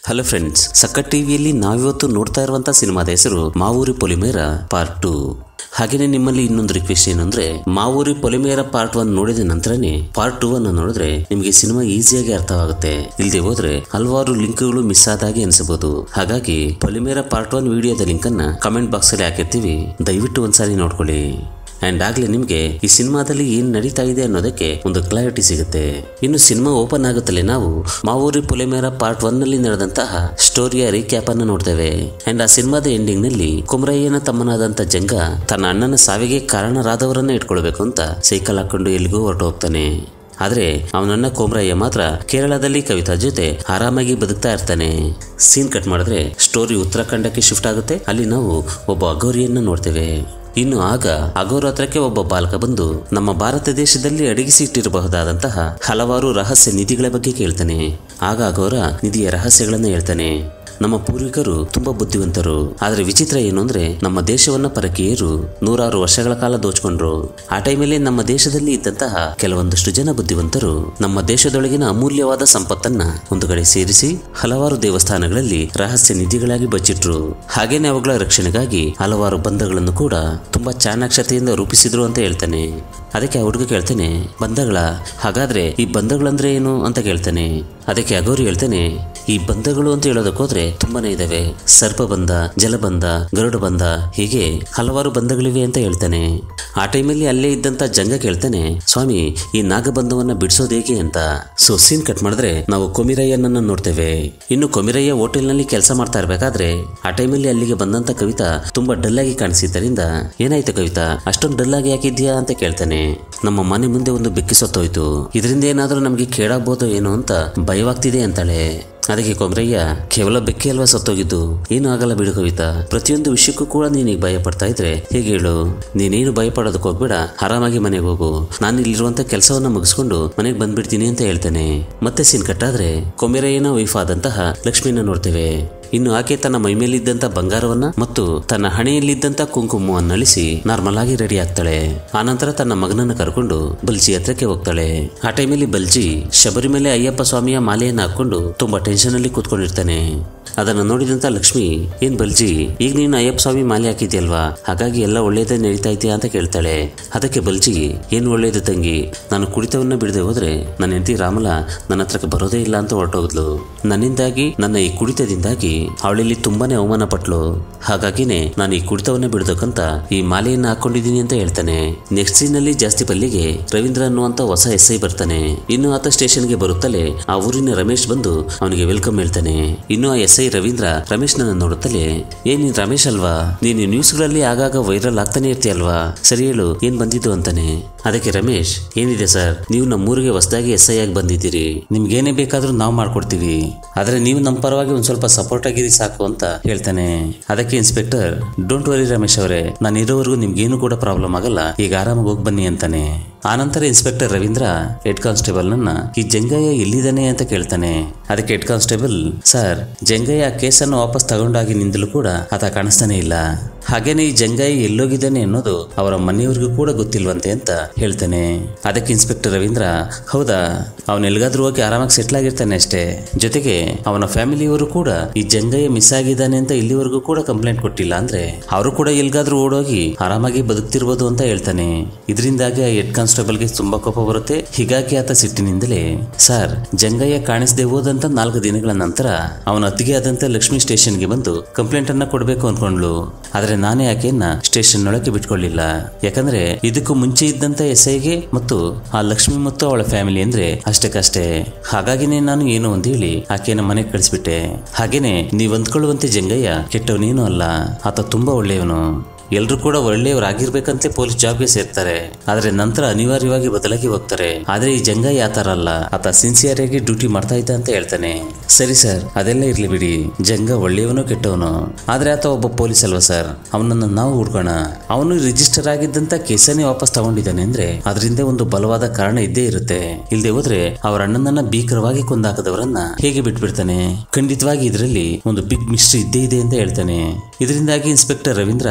hello friends ಸಕ್ಕಟ್ ಟಿವಿಯಲ್ಲಿ ನಾವಿವತ್ತು ನೋಡ್ತಾ ಇರುವಂತ ಸಿನಿಮಾದ ಹೆಸರು ಮಾವೂರಿ ಪೊಲಿಮೇರ ಪಾರ್ಟ್ ಟು ಹಾಗೇನೆ ನಿಮ್ಮಲ್ಲಿ ಇನ್ನೊಂದು ರಿಕ್ವೆಸ್ಟ್ ಏನಂದ್ರೆ ಮಾವೂರಿ ಪೊಲಿಮೇರ ಪಾರ್ಟ್ ಒನ್ ನೋಡಿದ ನಂತರನೇ ಪಾರ್ಟ್ ಟೂ ಅನ್ನು ನೋಡಿದ್ರೆ ನಿಮಗೆ ಸಿನಿಮಾ ಈಸಿಯಾಗಿ ಅರ್ಥವಾಗುತ್ತೆ ಇಲ್ಲದೆ ಹೋದ್ರೆ ಹಲವಾರು ಲಿಂಕ್ಗಳು ಮಿಸ್ ಆದಾಗೆ ಅನಿಸಬಹುದು ಹಾಗಾಗಿ ಪೊಲಿಮೇರ ಪಾರ್ಟ್ ಒನ್ ವಿಡಿಯೋದ ಲಿಂಕ್ ಅನ್ನ ಕಮೆಂಟ್ ಬಾಕ್ಸ್ ಅಲ್ಲಿ ಹಾಕಿರ್ತೀವಿ ದಯವಿಟ್ಟು ಒಂದ್ಸಾರಿ ನೋಡ್ಕೊಳ್ಳಿ ಅಂಡ್ ಆಗ್ಲೇ ನಿಮ್ಗೆ ಈ ಸಿನಿಮಾದಲ್ಲಿ ಏನ್ ನಡೀತಾ ಇದೆ ಅನ್ನೋದಕ್ಕೆ ಒಂದು ಕ್ಲಾರಿಟಿ ಸಿಗುತ್ತೆ ಇನ್ನು ಸಿನಿಮಾ ಓಪನ್ ಆಗುತ್ತಲೇ ನಾವು ಮಾವೂರಿ ಪುಲೆಮೇರ ಪಾರ್ಟ್ ಒನ್ ನಲ್ಲಿ ನಡೆದಂತಹ ಸ್ಟೋರಿಯ ರೀಕ್ಯಾಪ್ ಅನ್ನು ನೋಡ್ತೇವೆ ಅಂಡ್ ಆ ಸಿನಿಮಾದ ಎಂಡಿಂಗ್ ನಲ್ಲಿ ಕುಮರಯ್ಯನ ತಮ್ಮನಾದಂತ ಜಂಗ ತನ್ನ ಅಣ್ಣನ ಸಾವಿಗೆ ಕಾರಣರಾದವರನ್ನ ಇಟ್ಕೊಳ್ಬೇಕು ಅಂತ ಸೈಕಲ್ ಹಾಕೊಂಡು ಎಲ್ಲಿಗೂ ಹೊರಟು ಹೋಗ್ತಾನೆ ಆದ್ರೆ ಅವನನ್ನ ಕೋಮ್ರಯ್ಯ ಮಾತ್ರ ಕೇರಳದಲ್ಲಿ ಕವಿತಾ ಜೊತೆ ಆರಾಮಾಗಿ ಬದುಕ್ತಾ ಇರ್ತಾನೆ ಸೀನ್ ಕಟ್ ಮಾಡಿದ್ರೆ ಸ್ಟೋರಿ ಉತ್ತರಾಖಂಡಕ್ಕೆ ಶಿಫ್ಟ್ ಆಗುತ್ತೆ ಅಲ್ಲಿ ನಾವು ಒಬ್ಬ ಅಘೋರಿಯನ್ನ ನೋಡ್ತೇವೆ ಇನ್ನು ಆಗ ಅಘೋರ ಹತ್ರಕ್ಕೆ ಒಬ್ಬ ಬಾಲಕ ಬಂದು ನಮ್ಮ ಭಾರತ ದೇಶದಲ್ಲಿ ಅಡಗಿಸಿಟ್ಟಿರಬಹುದಾದಂತಹ ಹಲವಾರು ರಹಸ್ಯ ನಿಧಿಗಳ ಬಗ್ಗೆ ಕೇಳ್ತಾನೆ ಆಗ ಅಘೋರ ನಿಧಿಯ ರಹಸ್ಯಗಳನ್ನ ಹೇಳ್ತಾನೆ ನಮ್ಮ ಪೂರ್ವಿಕರು ತುಂಬಾ ಬುದ್ಧಿವಂತರು ಆದ್ರೆ ವಿಚಿತ್ರ ಏನು ಅಂದ್ರೆ ನಮ್ಮ ದೇಶವನ್ನ ಪರಕೀಯರು ನೂರಾರು ವರ್ಷಗಳ ಕಾಲ ದೋಚ್ಕೊಂಡ್ರು ಆ ಟೈಮಲ್ಲಿ ನಮ್ಮ ದೇಶದಲ್ಲಿ ಇದ್ದಂತಹ ಕೆಲವೊಂದಷ್ಟು ಜನ ಬುದ್ಧಿವಂತರು ನಮ್ಮ ದೇಶದೊಳಗಿನ ಅಮೂಲ್ಯವಾದ ಸಂಪತ್ತನ್ನ ಒಂದು ಕಡೆ ಸೇರಿಸಿ ಹಲವಾರು ದೇವಸ್ಥಾನಗಳಲ್ಲಿ ರಹಸ್ಯ ನಿಧಿಗಳಾಗಿ ಬಚ್ಚಿಟ್ರು ಹಾಗೇನೆ ಅವುಗಳ ರಕ್ಷಣೆಗಾಗಿ ಹಲವಾರು ಬಂಧಗಳನ್ನು ಕೂಡ ತುಂಬಾ ಚಾಣಾಕ್ಷತೆಯಿಂದ ರೂಪಿಸಿದ್ರು ಅಂತ ಹೇಳ್ತಾನೆ ಅದಕ್ಕೆ ಆ ಹುಡುಗ ಕೇಳ್ತಾನೆ ಬಂಧಗಳ ಹಾಗಾದ್ರೆ ಈ ಬಂಧಗಳಂದ್ರೆ ಏನು ಅಂತ ಕೇಳ್ತಾನೆ ಅದಕ್ಕೆ ಅಗೋರಿ ಹೇಳ್ತಾನೆ ಈ ಬಂಧಗಳು ಅಂತ ಹೇಳೋದಕ್ಕೋದ್ರೆ ತುಂಬಾನೇ ಇದಾವೆ ಸರ್ಪಬಂಧ ಜಲಬಂಧ ಗರುಡ ಬಂಧ ಹೀಗೆ ಹಲವಾರು ಬಂಧಗಳಿವೆ ಅಂತ ಹೇಳ್ತಾನೆ ಆ ಟೈಮಲ್ಲಿ ಅಲ್ಲೇ ಇದ್ದಂತ ಜಂಗ ಕೇಳ್ತಾನೆ ಸ್ವಾಮಿ ಈ ನಾಗಬಂಧವನ್ನ ಬಿಡಿಸೋದು ಹೇಗೆ ಅಂತ ಸೊ ಸೀನ್ ಕಟ್ ಮಾಡಿದ್ರೆ ನಾವು ಕೊಮಿರಯ್ಯನನ್ನ ನೋಡ್ತೇವೆ ಇನ್ನು ಕೊಮಿರಯ್ಯ ಹೋಟೆಲ್ನಲ್ಲಿ ಕೆಲಸ ಮಾಡ್ತಾ ಇರ್ಬೇಕಾದ್ರೆ ಆ ಟೈಮಲ್ಲಿ ಅಲ್ಲಿಗೆ ಬಂದಂತ ಕವಿತಾ ತುಂಬಾ ಡಲ್ ಆಗಿ ಕಾಣಿಸಿದ್ದರಿಂದ ಏನಾಯ್ತು ಕವಿತಾ ಅಷ್ಟೊಂದು ಡಲ್ ಆಗಿ ಯಾಕಿದ್ಯಾ ಅಂತ ಕೇಳ್ತಾನೆ ನಮ್ಮ ಮನೆ ಮುಂದೆ ಒಂದು ಬೆಕ್ಕಿ ಸತ್ತೋಯ್ತು ಇದರಿಂದ ಏನಾದ್ರೂ ನಮಗೆ ಕೇಳಾಗ್ಬೋದೋ ಏನೋ ಅಂತ ಭಯವಾಗ್ತಿದೆ ಅಂತಾಳೆ ಅದಕ್ಕೆ ಕೊಮ್ರಯ್ಯ ಕೇವಲ ಬೆಕ್ಕಿ ಅಲ್ವಾ ಸತ್ತೋಗಿದ್ದು ಏನು ಆಗಲ್ಲ ಬಿಡು ಕವಿತಾ ಪ್ರತಿಯೊಂದು ವಿಷಯಕ್ಕೂ ಕೂಡ ನೀನೀಗ ಭಯ ಪಡ್ತಾ ಇದ್ರೆ ಹೇಗೆ ಹೇಳು ನೀನೇನು ಭಯ ಪಡೋದಕ್ಕೆ ಹೋಗ್ಬೇಡ ಆರಾಮಾಗಿ ಮನೆಗೆ ಹೋಗು ನಾನು ಇಲ್ಲಿರುವಂತ ಕೆಲಸವನ್ನ ಮುಗಿಸ್ಕೊಂಡು ಮನೆಗೆ ಬಂದ್ಬಿಡ್ತೀನಿ ಅಂತ ಹೇಳ್ತಾನೆ ಮತ್ತೆ ಸೀನ್ ಕಟ್ಟಾದ್ರೆ ಕೊಮೆರಯ್ಯನ ವೈಫ್ ಆದಂತಹ ಲಕ್ಷ್ಮಿನ ನೋಡ್ತೇವೆ ಇನ್ನು ಆಕೆ ತನ್ನ ಮೈಮೇಲಿದ್ದಂತ ಬಂಗಾರವನ್ನ ಮತ್ತು ತನ್ನ ಹಣೆಯಲ್ಲಿದ್ದಂತ ಕುಂಕುಮವನ್ನು ಅಳಿಸಿ ನಾರ್ಮಲ್ ಆಗಿ ರೆಡಿ ಆಗ್ತಾಳೆ ಆನಂತರ ತನ್ನ ಮಗನನ್ನ ಕರ್ಕೊಂಡು ಬಲ್ಜಿ ಹತ್ರಕ್ಕೆ ಹೋಗ್ತಾಳೆ ಆ ಟೈಮಲ್ಲಿ ಬಲ್ಜಿ ಶಬರಿಮಲೆ ಅಯ್ಯಪ್ಪ ಸ್ವಾಮಿಯ ಮಾಲೆಯನ್ನು ಹಾಕೊಂಡು ತುಂಬಾ ಟೆನ್ಷನ್ ಅಲ್ಲಿ ಕೂತ್ಕೊಂಡಿರ್ತಾನೆ ಅದನ್ನು ನೋಡಿದಂತ ಲಕ್ಷ್ಮಿ ಏನ್ ಬಲ್ಜಿ ಈಗ ನೀನು ಅಯ್ಯಪ್ಪ ಸ್ವಾಮಿ ಮಾಲೆ ಹಾಕಿದ್ಯಲ್ವಾ ಹಾಗಾಗಿ ಎಲ್ಲ ಒಳ್ಳೇದೇ ನಡೀತಾ ಇದೆಯಾ ಅಂತ ಕೇಳ್ತಾಳೆ ಅದಕ್ಕೆ ಬಲ್ಜಿ ಏನ್ ಒಳ್ಳೇದು ತಂಗಿ ನಾನು ಕುಡಿತವನ್ನ ಬಿಡದೆ ಹೋದ್ರೆ ನನ್ನ ಹೆಂಡತಿ ರಾಮಲ ನನ್ನ ಹತ್ರಕ್ಕೆ ಬರೋದೇ ಇಲ್ಲ ಅಂತ ಹೊರಟೋಗ್ಲು ನನ್ನಿಂದಾಗಿ ನನ್ನ ಈ ಕುಡಿತದಿಂದಾಗಿ ಅವಳಲ್ಲಿ ತುಂಬಾನೇ ಅವಮಾನ ಪಟ್ಲು ಹಾಗಾಗಿನೇ ನಾನು ಈ ಕುಡಿತವನ್ನ ಬಿಡೋದಕ್ಕಂತ ಈ ಮಾಲೆಯನ್ನ ಹಾಕೊಂಡಿದ್ದೀನಿ ಅಂತ ಹೇಳ್ತಾನೆ ನೆಕ್ಸ್ಟ್ ಸೀನ್ ಅಲ್ಲಿ ಜಾಸ್ತಿ ಪಲ್ಲಿಗೆ ರವೀಂದ್ರ ಅನ್ನುವಂತ ಹೊಸ ಎಸ್ ಐ ಬರ್ತಾನೆ ಇನ್ನು ಆತ ಸ್ಟೇಷನ್ಗೆ ಬರುತ್ತಲೇ ಆ ಊರಿನ ರಮೇಶ್ ಬಂದು ಅವನಿಗೆ ವೆಲ್ಕಮ್ ಹೇಳ್ತಾನೆ ಇನ್ನು ಆ ಎಸ್ ಐ ರವೀಂದ್ರ ರಮೇಶ್ ನನ್ನ ನೋಡುತ್ತಲೇ ಏನ್ ನೀನ್ ರಮೇಶ್ ಅಲ್ವಾ ನೀನು ನ್ಯೂಸ್ಗಳಲ್ಲಿ ಆಗಾಗ ವೈರಲ್ ಆಗ್ತಾನೆ ಇರ್ತೀಯಲ್ವಾ ಸರಿ ಹೇಳು ಏನ್ ಬಂದಿದ್ದು ಅಂತಾನೆ ಅದಕ್ಕೆ ರಮೇಶ್ ಏನಿದೆ ಸರ್ ನೀವು ನಮ್ಮೂರಿಗೆ ಹೊಸದಾಗಿ ಎಸ್ ಐ ಆಗಿ ಬಂದಿದ್ದೀರಿ ನಿಮ್ಗೇನೇ ಬೇಕಾದ್ರೂ ನಾವು ಮಾಡ್ಕೊಡ್ತೀವಿ ಆದ್ರೆ ನೀವು ನಮ್ಮ ಪರವಾಗಿ ಒಂದ್ ಸ್ವಲ್ಪ ಸಪೋರ್ಟ್ ಆಗಿರಿ ಸಾಕು ಅಂತ ಹೇಳ್ತಾನೆ ಅದಕ್ಕೆ ಇನ್ಸ್ಪೆಕ್ಟರ್ ಡೋಂಟ್ ವರಿ ರಮೇಶ್ ಅವರೇ ನಾನು ಇರೋವರೆಗೂ ನಿಮ್ಗೇನು ಕೂಡ ಪ್ರಾಬ್ಲಮ್ ಆಗಲ್ಲ ಈಗ ಆರಾಮಾಗಿ ಹೋಗಿ ಬನ್ನಿ ಅಂತಾನೆ ಆನಂತರ ಇನ್ಸ್ಪೆಕ್ಟರ್ ರವೀಂದ್ರ ಹೆಡ್ ಕಾನ್ಸ್ಟೇಬಲ್ ನನ್ನ ಈ ಜಂಗಯ್ಯ ಎಲ್ಲಿದ್ದಾನೆ ಅಂತ ಕೇಳ್ತಾನೆ ಅದಕ್ಕೆ ಹೆಡ್ ಕಾನ್ಸ್ಟೇಬಲ್ ಸರ್ ಜಂಗಯ್ಯ ಕೇಸನ್ನು ವಾಪಸ್ ತಗೊಂಡಾಗಿನಿಂದಲೂ ಕೂಡ ಆತ ಕಾಣಿಸ್ತಾನೆ ಇಲ್ಲ ಹಾಗೇನೆ ಈ ಜಂಗಯ್ಯ ಎಲ್ಲೋಗಿದ್ದಾನೆ ಅನ್ನೋದು ಅವರ ಮನೆಯವರಿಗೂ ಕೂಡ ಗೊತ್ತಿಲ್ವಂತೆ ಅಂತ ಹೇಳ್ತಾನೆ ಅದಕ್ಕೆ ಇನ್ಸ್ಪೆಕ್ಟರ್ ರವೀಂದ್ರ ಹೌದಾ ಅವನ ಎಲ್ಗಾದ್ರೂ ಹೋಗಿ ಆರಾಮಾಗಿ ಸೆಟ್ಲ್ ಆಗಿರ್ತಾನೆ ಅಷ್ಟೇ ಜೊತೆಗೆ ಅವನ ಫ್ಯಾಮಿಲಿಯವರು ಕೂಡ ಈ ಜಂಗಯ್ಯ ಮಿಸ್ ಆಗಿದ್ದಾನೆ ಅಂತ ಇಲ್ಲಿವರೆಗೂ ಕೂಡ ಕಂಪ್ಲೇಂಟ್ ಕೊಟ್ಟಿಲ್ಲ ಅಂದ್ರೆ ಅವರು ಕೂಡ ಎಲ್ಗಾದ್ರೂ ಓಡೋಗಿ ಆರಾಮಾಗಿ ಬದುಕ್ತಿರ್ಬೋದು ಅಂತ ಹೇಳ್ತಾನೆ ಇದರಿಂದಾಗಿ ಆ ಹೆಡ್ ಕಾನ್ಸ್ಟೇಬಲ್ಗೆ ತುಂಬಾ ಕೋಪ ಬರುತ್ತೆ ಹೀಗಾಗಿ ಆತ ಸಿಟ್ಟಿನಿಂದಲೇ ಸರ್ ಜಂಗಯ್ಯ ಕಾಣಿಸದೆ ಹೋದಂತ ನಾಲ್ಕು ದಿನಗಳ ನಂತರ ಅವನ ಅತ್ತಿಗೆ ಆದಂತ ಲಕ್ಷ್ಮಿ ಸ್ಟೇಷನ್ಗೆ ಬಂದು ಕಂಪ್ಲೇಂಟ್ ಅನ್ನ ಕೊಡ್ಬೇಕು ಅನ್ಕೊಂಡ್ಲು ಆದ್ರೆ ನಾನೇ ಆಕೆಯನ್ನ ಸ್ಟೇಷನ್ ಒಳಗೆ ಬಿಟ್ಕೊಳ್ಳಿಲ್ಲ ಯಾಕಂದ್ರೆ ಇದಕ್ಕೂ ಮುಂಚೆ ಇದ್ದಂತ ಎಸ್ ಐಗೆ ಮತ್ತು ಆ ಲಕ್ಷ್ಮಿ ಮತ್ತು ಅವಳ ಫ್ಯಾಮಿಲಿ ಅಂದ್ರೆ ಅಷ್ಟಕ್ಕಷ್ಟೇ ಹಾಗಾಗಿನೇ ನಾನು ಏನು ಅಂತ ಹೇಳಿ ಆಕೆಯನ್ನ ಮನೆಗೆ ಕಳಿಸ್ಬಿಟ್ಟೆ ಹಾಗೇನೆ ನೀವ್ ಅಂದ್ಕೊಳ್ಳುವಂತೆ ಜಂಗಯ್ಯ ಕೆಟ್ಟವನೇನು ಅಲ್ಲ ಆತ ತುಂಬಾ ಒಳ್ಳೆಯವನು ಎಲ್ರು ಕೂಡ ಒಳ್ಳೆಯವರಾಗಿರ್ಬೇಕಂತೆ ಪೊಲೀಸ್ ಜಾಬ್ಗೆ ಸೇರ್ತಾರೆ ಆದ್ರೆ ನಂತರ ಅನಿವಾರ್ಯವಾಗಿ ಬದಲಾಗಿ ಹೋಗ್ತಾರೆ ಆದ್ರೆ ಈ ಜಂಗಯ್ಯ ಆತರ ಅಲ್ಲ ಆತ ಸಿನ್ಸಿಯರ್ ಆಗಿ ಡ್ಯೂಟಿ ಮಾಡ್ತಾ ಇದ್ದ ಅಂತ ಹೇಳ್ತಾನೆ ಸರಿ ಸರ್ ಅದೆಲ್ಲ ಇರ್ಲಿ ಬಿಡಿ ಜಂಗ ಒಳ್ಳೆಯವನು ಕೆಟ್ಟವನು ಆದ್ರೆ ಆತ ಒಬ್ಬ ಪೊಲೀಸ್ ಅಲ್ವಾ ಸರ್ ಅವನನ್ನ ನಾವು ಹುಡ್ಕೋಣ ಅವನು ರಿಜಿಸ್ಟರ್ ಆಗಿದ್ದಂತ ಕೇಸನ್ನೇ ವಾಪಸ್ ತಗೊಂಡಿದ್ದಾನೆ ಅಂದ್ರೆ ಅದರಿಂದ ಒಂದು ಬಲವಾದ ಕಾರಣ ಇದ್ದೇ ಇರುತ್ತೆ ಇಲ್ದೆ ಹೋದ್ರೆ ಅವರ ಅಣ್ಣನನ್ನ ಭೀಕರವಾಗಿ ಕೊಂದಾಕದವರನ್ನ ಹೇಗೆ ಬಿಟ್ಬಿಡ್ತಾನೆ ಖಂಡಿತವಾಗಿ ಇದರಲ್ಲಿ ಒಂದು ಬಿಗ್ ಮಿಸ್ಟ್ರಿ ಇದ್ದೇ ಇದೆ ಅಂತ ಹೇಳ್ತಾನೆ ಇದರಿಂದಾಗಿ ಇನ್ಸ್ಪೆಕ್ಟರ್ ರವೀಂದ್ರ ತುಂಬಾ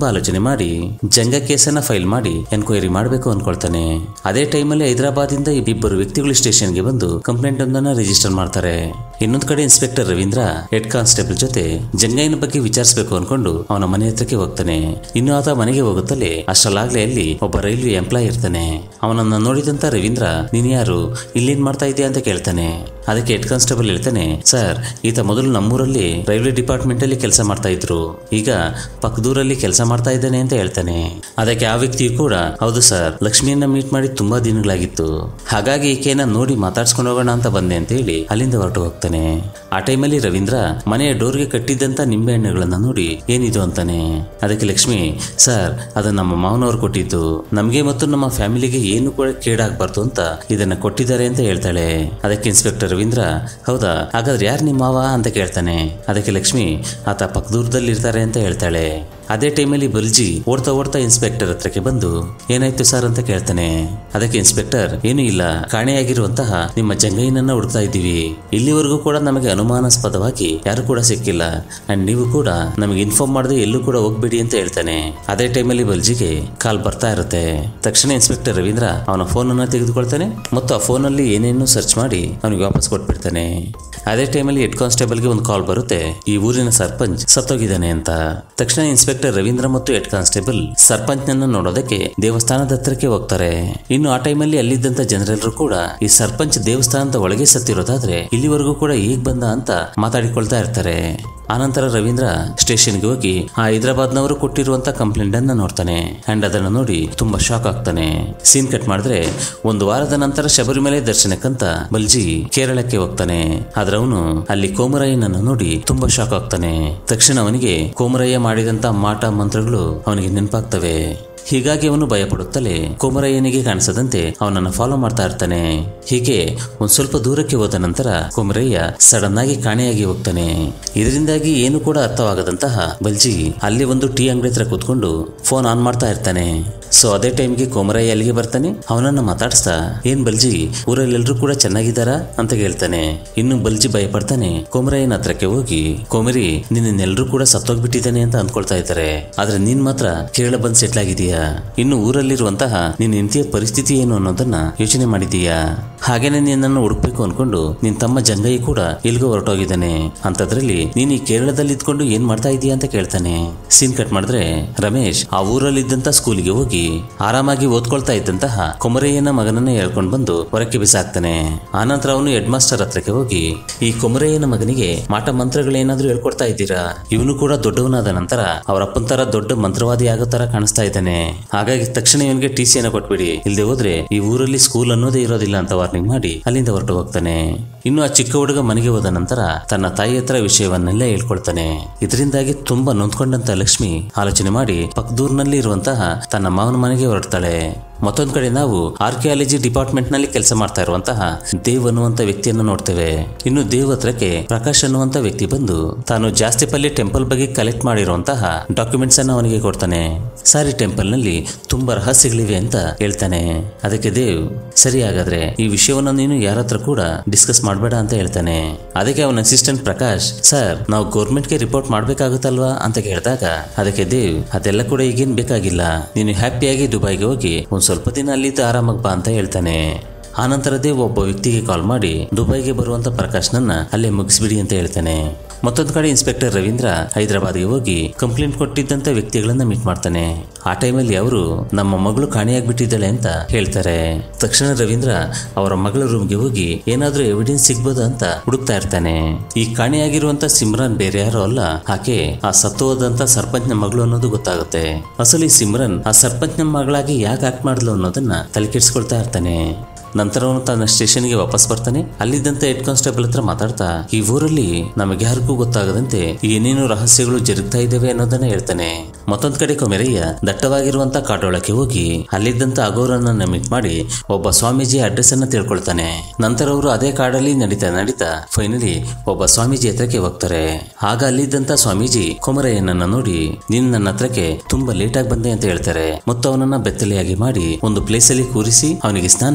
ತುಂಬಾ ಆಲೋಚನೆ ಮಾಡಿ ಜಂಗ ಕೇಸನ್ನ ಫೈಲ್ ಮಾಡಿ ಎನ್ಕ್ವೈರಿ ಮಾಡಬೇಕು ಅನ್ಕೊಳ್ತಾನೆ ಅದೇ ಟೈಮಲ್ಲಿ ಹೈದರಾಬಾದ್ ಇಂದ ಇಬ್ಬರು ವ್ಯಕ್ತಿಗಳು ಸ್ಟೇಷನ್ಗೆ ಬಂದು ಕಂಪ್ಲೇಂಟ್ ಒಂದನ್ನ ರಿಜಿಸ್ಟರ್ ಮಾಡ್ತಾರೆ ಇನ್ನೊಂದು ಕಡೆ ಇನ್ಸ್ಪೆಕ್ಟರ್ ರವೀಂದ್ರ ಹೆಡ್ ಕಾನ್ಸ್ಟೇಬಲ್ ಜೊತೆ ಜಂಗಯ್ಯನ ಬಗ್ಗೆ ವಿಚಾರಿಸಬೇಕು ಅನ್ಕೊಂಡು ಅವನ ಮನೆ ಹತ್ರಕ್ಕೆ ಹೋಗ್ತಾನೆ ಇನ್ನು ಆತ ಮನೆಗೆ ಹೋಗುತ್ತಲೇ ಅಷ್ಟರಲ್ಲಾಗ್ಲೇ ಅಲ್ಲಿ ಒಬ್ಬ ರೈಲ್ವೆ ಎಂಪ್ಲಾಯ್ ಇರ್ತಾನೆ ಅವನನ್ನ ನೋಡಿದಂತ ರವೀಂದ್ರ ನೀನ್ ಯಾರು ಇಲ್ಲೇನ್ ಮಾಡ್ತಾ ಇದೀಯ ಅಂತ ಕೇಳ್ತಾನೆ ಅದಕ್ಕೆ ಹೆಡ್ ಕಾನ್ಸ್ಟೇಬಲ್ ಹೇಳ್ತಾನೆ ಸರ್ ಈತ ಮೊದಲು ನಮ್ಮೂರಲ್ಲಿ ರೈಲ್ವೆ ಡಿಪಾರ್ಟ್ಮೆಂಟ್ ಅಲ್ಲಿ ಕೆಲಸ ಮಾಡ್ತಾ ಇದ್ರು ಈಗ ಪಕ್ಕದೂರಲ್ಲಿ ಕೆಲಸ ಮಾಡ್ತಾ ಇದ್ದಾನೆ ಅಂತ ಹೇಳ್ತಾನೆ ಅದಕ್ಕೆ ಆ ವ್ಯಕ್ತಿಯು ಕೂಡ ಹೌದು ಸರ್ ಲಕ್ಷ್ಮಿಯನ್ನ ಮೀಟ್ ಮಾಡಿ ತುಂಬಾ ದಿನಗಳಾಗಿತ್ತು ಹಾಗಾಗಿ ಈಕೆನ ನೋಡಿ ಮಾತಾಡ್ಸ್ಕೊಂಡು ಹೋಗೋಣ ಅಂತ ಬಂದೆ ಅಂತ ಹೇಳಿ ಅಲ್ಲಿಂದ ಹೊರಟು ಹೋಗ್ತಾನೆ ಆ ಟೈಮಲ್ಲಿ ರವೀಂದ್ರ ಮನೆಯ ಡೋರ್ಗೆ ಕಟ್ಟಿದ್ದಂತ ನಿಂಬೆ ಹಣ್ಣುಗಳನ್ನ ನೋಡಿ ಏನಿದು ಅಂತಾನೆ ಅದಕ್ಕೆ ಲಕ್ಷ್ಮಿ ಸರ್ ಅದು ನಮ್ಮ ಮಾವನವ್ರು ಕೊಟ್ಟಿದ್ದು ನಮಗೆ ಮತ್ತು ನಮ್ಮ ಫ್ಯಾಮಿಲಿಗೆ ಏನು ಕೂಡ ಕೇಡಾಗಬಾರ್ದು ಅಂತ ಇದನ್ನ ಕೊಟ್ಟಿದ್ದಾರೆ ಅಂತ ಹೇಳ್ತಾಳೆ ಅದಕ್ಕೆ ಇನ್ಸ್ಪೆಕ್ಟರ್ ರವೀಂದ್ರ ಹೌದಾ ಹಾಗಾದ್ರೆ ಯಾರು ನಿಮ್ಮ ಮಾವ ಅಂತ ಕೇಳ್ತಾನೆ ಅದಕ್ಕೆ ಲಕ್ಷ್ಮಿ ಆತ ಪಕ್ಕದೂರದಲ್ಲಿ ಇರ್ತಾರೆ ಅಂತ ಹೇಳ್ತಾಳೆ ಅದೇ ಟೈಮಲ್ಲಿ ಬಲ್ಜಿ ಓಡ್ತಾ ಓಡ್ತಾ ಇನ್ಸ್ಪೆಕ್ಟರ್ ಹತ್ರಕ್ಕೆ ಬಂದು ಏನಾಯ್ತು ಸರ್ ಅಂತ ಕೇಳ್ತಾನೆ ಅದಕ್ಕೆ ಇನ್ಸ್ಪೆಕ್ಟರ್ ಏನೂ ಇಲ್ಲ ಕಾಣೆಯಾಗಿರುವಂತಹ ನಿಮ್ಮ ಜಂಗಯ್ಯನನ್ನ ಹುಡುಕ್ತಾ ಇದ್ದೀವಿ ಇಲ್ಲಿವರೆಗೂ ಕೂಡ ನಮಗೆ ಅನುಮಾನಾಸ್ಪದವಾಗಿ ಯಾರು ಕೂಡ ಸಿಕ್ಕಿಲ್ಲ ಅಂಡ್ ನೀವು ಕೂಡ ನಮಗೆ ಇನ್ಫಾರ್ಮ್ ಮಾಡದೆ ಎಲ್ಲೂ ಕೂಡ ಹೋಗ್ಬೇಡಿ ಅಂತ ಹೇಳ್ತಾನೆ ಅದೇ ಟೈಮಲ್ಲಿ ಬಲ್ಜಿಗೆ ಕಾಲ್ ಬರ್ತಾ ಇರುತ್ತೆ ತಕ್ಷಣ ಇನ್ಸ್ಪೆಕ್ಟರ್ ರವೀಂದ್ರ ಅವನ ಫೋನನ್ನು ತೆಗೆದುಕೊಳ್ತಾನೆ ಮತ್ತು ಆ ಫೋನಲ್ಲಿ ಏನೇನು ಸರ್ಚ್ ಮಾಡಿ ಅವನಿಗೆ ವಾಪಸ್ ಕೊಟ್ಬಿಡ್ತಾನೆ ಅದೇ ಟೈಮಲ್ಲಿ ಹೆಡ್ ಕಾನ್ಸ್ಟೇಬಲ್ಗೆ ಒಂದು ಕಾಲ್ ಬರುತ್ತೆ ಈ ಊರಿನ ಸರ್ಪಂಚ್ ಸತ್ತೋಗಿದ್ದಾನೆ ಅಂತ ತಕ್ಷಣ ಇನ್ಸ್ಪೆಕ್ಟರ್ ರವೀಂದ್ರ ಮತ್ತು ಹೆಡ್ ಕಾನ್ಸ್ಟೇಬಲ್ ಸರ್ಪಂಚ್ನನ್ನ ನೋಡೋದಕ್ಕೆ ದೇವಸ್ಥಾನದ ಹತ್ರಕ್ಕೆ ಹೋಗ್ತಾರೆ ಇನ್ನು ಆ ಟೈಮಲ್ಲಿ ಅಲ್ಲಿದ್ದಂತ ಜನರೆಲ್ಲರೂ ಕೂಡ ಈ ಸರ್ಪಂಚ್ ದೇವಸ್ಥಾನದ ಒಳಗೆ ಸತ್ತಿರೋದಾದ್ರೆ ಇಲ್ಲಿವರೆಗೂ ಕೂಡ ಈಗ ಬಂದ ಅಂತ ಮಾತಾಡಿಕೊಳ್ತಾ ಇರ್ತಾರೆ ಆನಂತರ ರವೀಂದ್ರ ಸ್ಟೇಷನ್ಗೆ ಹೋಗಿ ಆ ಹೈದರಾಬಾದ್ನವರು ಕೊಟ್ಟಿರುವಂತ ಕಂಪ್ಲೇಂಟ್ ಅನ್ನ ನೋಡ್ತಾನೆ ಅಂಡ್ ಅದನ್ನ ನೋಡಿ ತುಂಬಾ ಶಾಕ್ ಆಗ್ತಾನೆ ಸೀನ್ ಕಟ್ ಮಾಡಿದ್ರೆ ಒಂದು ವಾರದ ನಂತರ ಶಬರಿಮಲೆ ದರ್ಶನಕ್ಕಂತ ಬಲ್ಜಿ ಕೇರಳಕ್ಕೆ ಹೋಗ್ತಾನೆ ಆದ್ರೆ ಅವನು ಅಲ್ಲಿ ಕೋಮರಯ್ಯನನ್ನು ನೋಡಿ ತುಂಬಾ ಶಾಕ್ ಆಗ್ತಾನೆ ತಕ್ಷಣ ಅವನಿಗೆ ಕೋಮರಯ್ಯ ಮಾಡಿದಂತ ಮಾಟ ಮಂತ್ರಗಳು ಅವನಿಗೆ ನೆನಪಾಗ್ತವೆ ಹೀಗಾಗಿ ಅವನು ಭಯಪಡುತ್ತಲೇ ಕೋಮರಯ್ಯನಿಗೆ ಕಾಣಿಸದಂತೆ ಅವನನ್ನು ಫಾಲೋ ಮಾಡ್ತಾ ಇರ್ತಾನೆ ಹೀಗೆ ಒಂದ್ ಸ್ವಲ್ಪ ದೂರಕ್ಕೆ ಹೋದ ನಂತರ ಕೋಮರಯ್ಯ ಸಡನ್ ಆಗಿ ಕಾಣೆಯಾಗಿ ಹೋಗ್ತಾನೆ ಇದರಿಂದಾಗಿ ಏನು ಕೂಡ ಅರ್ಥವಾಗದಂತಹ ಬಲ್ಜಿ ಅಲ್ಲಿ ಒಂದು ಟೀ ಅಂಗಡಿ ಹತ್ರ ಕೂತ್ಕೊಂಡು ಫೋನ್ ಆನ್ ಮಾಡ್ತಾ ಇರ್ತಾನೆ ಸೊ ಅದೇ ಟೈಮ್ಗೆ ಕೋಮರಯ್ಯ ಅಲ್ಲಿಗೆ ಬರ್ತಾನೆ ಅವನನ್ನ ಮಾತಾಡಿಸ್ತಾ ಏನ್ ಬಲ್ಜಿ ಊರಲ್ಲಿ ಎಲ್ರು ಕೂಡ ಚೆನ್ನಾಗಿದ್ದಾರಾ ಅಂತ ಕೇಳ್ತಾನೆ ಇನ್ನು ಬಲ್ಜಿ ಭಯಪಡ್ತಾನೆ ಕೋಮರಯ್ಯನ ಹತ್ರಕ್ಕೆ ಹೋಗಿ ಕೋಮರಿ ನಿನ್ನೆಲ್ಲರೂ ಕೂಡ ಸತ್ತೋಗ್ಬಿಟ್ಟಿದ್ದಾನೆ ಅಂತ ಅನ್ಕೊಳ್ತಾ ಇದ್ದಾರೆ ಆದ್ರೆ ನೀನ್ ಮಾತ್ರ ಕೇರಳ ಬಂದ್ ಸೆಟ್ಲ್ ಆಗಿದೀಯಾ ಇನ್ನು ಊರಲ್ಲಿರುವಂತಹ ನಿನ್ನ ಹೆಂಡತಿಯ ಪರಿಸ್ಥಿತಿ ಏನು ಅನ್ನೋದನ್ನ ಯೋಚನೆ ಮಾಡಿದೀಯಾ ಹಾಗೇನೆ ನಿನ್ನನ್ನು ಹುಡುಕ್ಬೇಕು ಅನ್ಕೊಂಡು ನಿನ್ ತಮ್ಮ ಜಂಗಯ್ಯ ಕೂಡ ಎಲ್ಗೋ ಹೊರಟೋಗಿದ್ದಾನೆ ಅಂತದ್ರಲ್ಲಿ ನೀನ್ ಈ ಕೇರಳದಲ್ಲಿ ಇದ್ಕೊಂಡು ಏನ್ ಮಾಡ್ತಾ ಇದೀಯಾ ಅಂತ ಕೇಳ್ತಾನೆ ಸೀನ್ ಕಟ್ ಮಾಡಿದ್ರೆ ರಮೇಶ್ ಆ ಊರಲ್ಲಿದ್ದಂತ ಸ್ಕೂಲಿಗೆ ಹೋಗಿ ಆರಾಮಾಗಿ ಓದ್ಕೊಳ್ತಾ ಇದ್ದಂತಹ ಕೊಮರಯ್ಯನ ಮಗನನ್ನ ಹೇಳ್ಕೊಂಡು ಬಂದು ಹೊರಕ್ಕೆ ಬಿಸಾಕ್ತಾನೆ ಆನಂತರ ಅವನು ಹೆಡ್ ಮಾಸ್ಟರ್ ಹತ್ರಕ್ಕೆ ಹೋಗಿ ಈ ಕೊಮರಯ್ಯನ ಮಗನಿಗೆ ಮಾಟ ಮಂತ್ರಗಳೇನಾದ್ರೂ ಹೇಳ್ಕೊಡ್ತಾ ಇದ್ದೀರಾ ಇವನು ಕೂಡ ದೊಡ್ಡವನಾದ ನಂತರ ಅವರ ಅಪ್ಪನ ತರ ದೊಡ್ಡ ಮಂತ್ರವಾದಿ ಆಗೋ ತರ ಕಾಣಿಸ್ತಾ ಇದ್ದಾನೆ ಹಾಗಾಗಿ ತಕ್ಷಣ ಇವನಿಗೆ ಟಿ ಸಿಯನ್ನು ಕೊಟ್ಬಿಡಿ ಇಲ್ಲದೆ ಹೋದ್ರೆ ಈ ಊರಲ್ಲಿ ಸ್ಕೂಲ್ ಅನ್ನೋದೇ ಇರೋದಿಲ್ಲ ಅಂತ ವಾರ್ನಿಂಗ್ ಮಾಡಿ ಅಲ್ಲಿಂದ ಹೊರಟು ಹೋಗ್ತಾನೆ ಇನ್ನು ಆ ಚಿಕ್ಕ ಹುಡುಗ ಮನೆಗೆ ಹೋದ ನಂತರ ತನ್ನ ತಾಯಿ ಹತ್ರ ವಿಷಯವನ್ನೆಲ್ಲ ಹೇಳ್ಕೊಳ್ತಾನೆ ಇದರಿಂದಾಗಿ ತುಂಬಾ ನೊಂದ್ಕೊಂಡಂತ ಲಕ್ಷ್ಮಿ ಆಲೋಚನೆ ಮಾಡಿ ಪಕ್ಕದೂರ್ನಲ್ಲಿ ಇರುವಂತಹ ತನ್ನ ಮಾವನ ಮನೆಗೆ ಹೊರಡ್ತಾಳೆ ಮತ್ತೊಂದ್ ಕಡೆ ನಾವು ಆರ್ಕಿಯಾಲಜಿ ಡಿಪಾರ್ಟ್ಮೆಂಟ್ ನಲ್ಲಿ ಕೆಲಸ ಮಾಡ್ತಾ ಇರುವಂತಹ ದೇವ್ ಅನ್ನುವಂತ ವ್ಯಕ್ತಿಯನ್ನು ನೋಡ್ತೇವೆ ಇನ್ನು ದೇವ್ ಹತ್ರಕ್ಕೆ ಪ್ರಕಾಶ್ ಅನ್ನುವಂತ ವ್ಯಕ್ತಿ ಬಂದು ತಾನು ಜಾಸ್ತಿಪಲ್ಲಿ ಟೆಂಪಲ್ ಬಗ್ಗೆ ಕಲೆಕ್ಟ್ ಮಾಡಿರುವಂತಹ ಡಾಕ್ಯುಮೆಂಟ್ಸ್ ಅನ್ನ ಅವನಿಗೆ ಕೊಡ್ತಾನೆ ಸಾರಿ ಟೆಂಪಲ್ ನಲ್ಲಿ ತುಂಬಾ ರಹಸ್ಯಗಳಿವೆ ಅಂತ ಹೇಳ್ತಾನೆ ಅದಕ್ಕೆ ದೇವ್ ಸರಿ ಹಾಗಾದ್ರೆ ಈ ವಿಷಯವನ್ನು ನೀನು ಯಾರ ಹತ್ರ ಕೂಡ ಡಿಸ್ಕಸ್ ಮಾಡಬೇಡ ಅಂತ ಹೇಳ್ತಾನೆ ಅದಕ್ಕೆ ಅವನ ಅಸಿಸ್ಟೆಂಟ್ ಪ್ರಕಾಶ್ ಸರ್ ನಾವು ಗೌರ್ಮೆಂಟ್ಗೆ ರಿಪೋರ್ಟ್ ಮಾಡ್ಬೇಕಾಗುತ್ತಲ್ವಾ ಅಂತ ಕೇಳಿದಾಗ ಅದಕ್ಕೆ ದೇವ್ ಅದೆಲ್ಲ ಕೂಡ ಈಗೇನ್ ಬೇಕಾಗಿಲ್ಲ ನೀನು ಹ್ಯಾಪಿಯಾಗಿ ದುಬೈಗೆ ಹೋಗಿ ಒಂದ್ ಸ್ವಲ್ಪ ದಿನ ಅಲ್ಲಿದ್ದು ಆರಾಮಾಗಿ ಬಾ ಅಂತ ಹೇಳ್ತಾನೆ ಆನಂತರ ದೇವ್ ಒಬ್ಬ ವ್ಯಕ್ತಿಗೆ ಕಾಲ್ ಮಾಡಿ ದುಬೈಗೆ ಬರುವಂತ ಪ್ರಕಾಶ್ನನ್ನ ಅಲ್ಲೇ ಮುಗಿಸ್ಬಿಡಿ ಅಂತ ಹೇಳ್ತಾನೆ ಮತ್ತೊಂದು ಕಡೆ ಇನ್ಸ್ಪೆಕ್ಟರ್ ರವೀಂದ್ರ ಹೈದರಾಬಾದ್ಗೆ ಹೋಗಿ ಕಂಪ್ಲೇಂಟ್ ಕೊಟ್ಟಿದ್ದಂತ ವ್ಯಕ್ತಿಗಳನ್ನ ಮೀಟ್ ಮಾಡ್ತಾನೆ ಆ ಟೈಮಲ್ಲಿ ಅವರು ನಮ್ಮ ಮಗಳು ಕಾಣೆಯಾಗ್ಬಿಟ್ಟಿದ್ದಾಳೆ ಅಂತ ಹೇಳ್ತಾರೆ ತಕ್ಷಣ ರವೀಂದ್ರ ಅವರ ಮಗಳ ರೂಮ್ಗೆ ಹೋಗಿ ಏನಾದ್ರೂ ಎವಿಡೆನ್ಸ್ ಸಿಗ್ಬೋದು ಅಂತ ಹುಡುಕ್ತಾ ಇರ್ತಾನೆ ಈ ಕಾಣೆಯಾಗಿರುವಂತ ಸಿಮ್ರನ್ ಬೇರೆ ಯಾರೋ ಅಲ್ಲ ಆಕೆ ಆ ಸತ್ತು ಹೋದಂತ ಸರ್ಪಂಚ್ನ ಮಗಳು ಅನ್ನೋದು ಗೊತ್ತಾಗುತ್ತೆ ಅಸಲು ಈ ಸಿಮ್ರನ್ ಆ ಸರ್ಪಂಚ್ನ ಮಗಳಾಗಿ ಯಾಕೆ ಆಕ್ಟ್ ಮಾಡಿದ್ಲು ಅನ್ನೋದನ್ನ ತಲೆ ಕೆಡಿಸ್ಕೊಳ್ತಾ ಇರ್ತಾನೆ ನಂತರ ಅವನು ತನ್ನ ಸ್ಟೇಷನ್ಗೆ ವಾಪಸ್ ಬರ್ತಾನೆ ಅಲ್ಲಿದ್ದಂತ ಹೆಡ್ ಕಾನ್ಸ್ಟೇಬಲ್ ಹತ್ರ ಮಾತಾಡ್ತಾ ಈ ಊರಲ್ಲಿ ನಮಗೆ ಯಾರಿಗೂ ಗೊತ್ತಾಗದಂತೆ ಏನೇನು ರಹಸ್ಯಗಳು ಜರುಗ್ತಾ ಇದ್ದಾವೆ ಅನ್ನೋದನ್ನ ಹೇಳ್ತಾನೆ ಮತ್ತೊಂದ್ ಕಡೆ ಕೊಮೆರಯ್ಯ ದಟ್ಟವಾಗಿರುವಂತ ಕಾಡೊಳಕ್ಕೆ ಹೋಗಿ ಅಲ್ಲಿದ್ದಂತ ಅಗೋರನ್ನ ಮೀಟ್ ಮಾಡಿ ಒಬ್ಬ ಸ್ವಾಮೀಜಿ ಅಡ್ರೆಸ್ ಅನ್ನ ತಿಳ್ಕೊಳ್ತಾನೆ ನಂತರ ಅವರು ಅದೇ ಕಾಡಲ್ಲಿ ನಡೀತಾ ನಡೀತಾ ಫೈನಲಿ ಒಬ್ಬ ಸ್ವಾಮೀಜಿ ಹತ್ರಕ್ಕೆ ಹೋಗ್ತಾರೆ ಆಗ ಅಲ್ಲಿದ್ದಂತ ಸ್ವಾಮೀಜಿ ಕೊಮರಯ್ಯನನ್ನ ನೋಡಿ ನೀನು ನನ್ನ ಹತ್ರಕ್ಕೆ ತುಂಬಾ ಲೇಟ್ ಆಗಿ ಬಂದೆ ಅಂತ ಹೇಳ್ತಾರೆ ಮತ್ತು ಅವನನ್ನ ಬೆತ್ತಲೆಯಾಗಿ ಮಾಡಿ ಒಂದು ಪ್ಲೇಸ್ ಅಲ್ಲಿ ಕೂರಿಸಿ ಅವನಿಗೆ ಸ್ನಾನವನ್ನ ಮಾಡಿ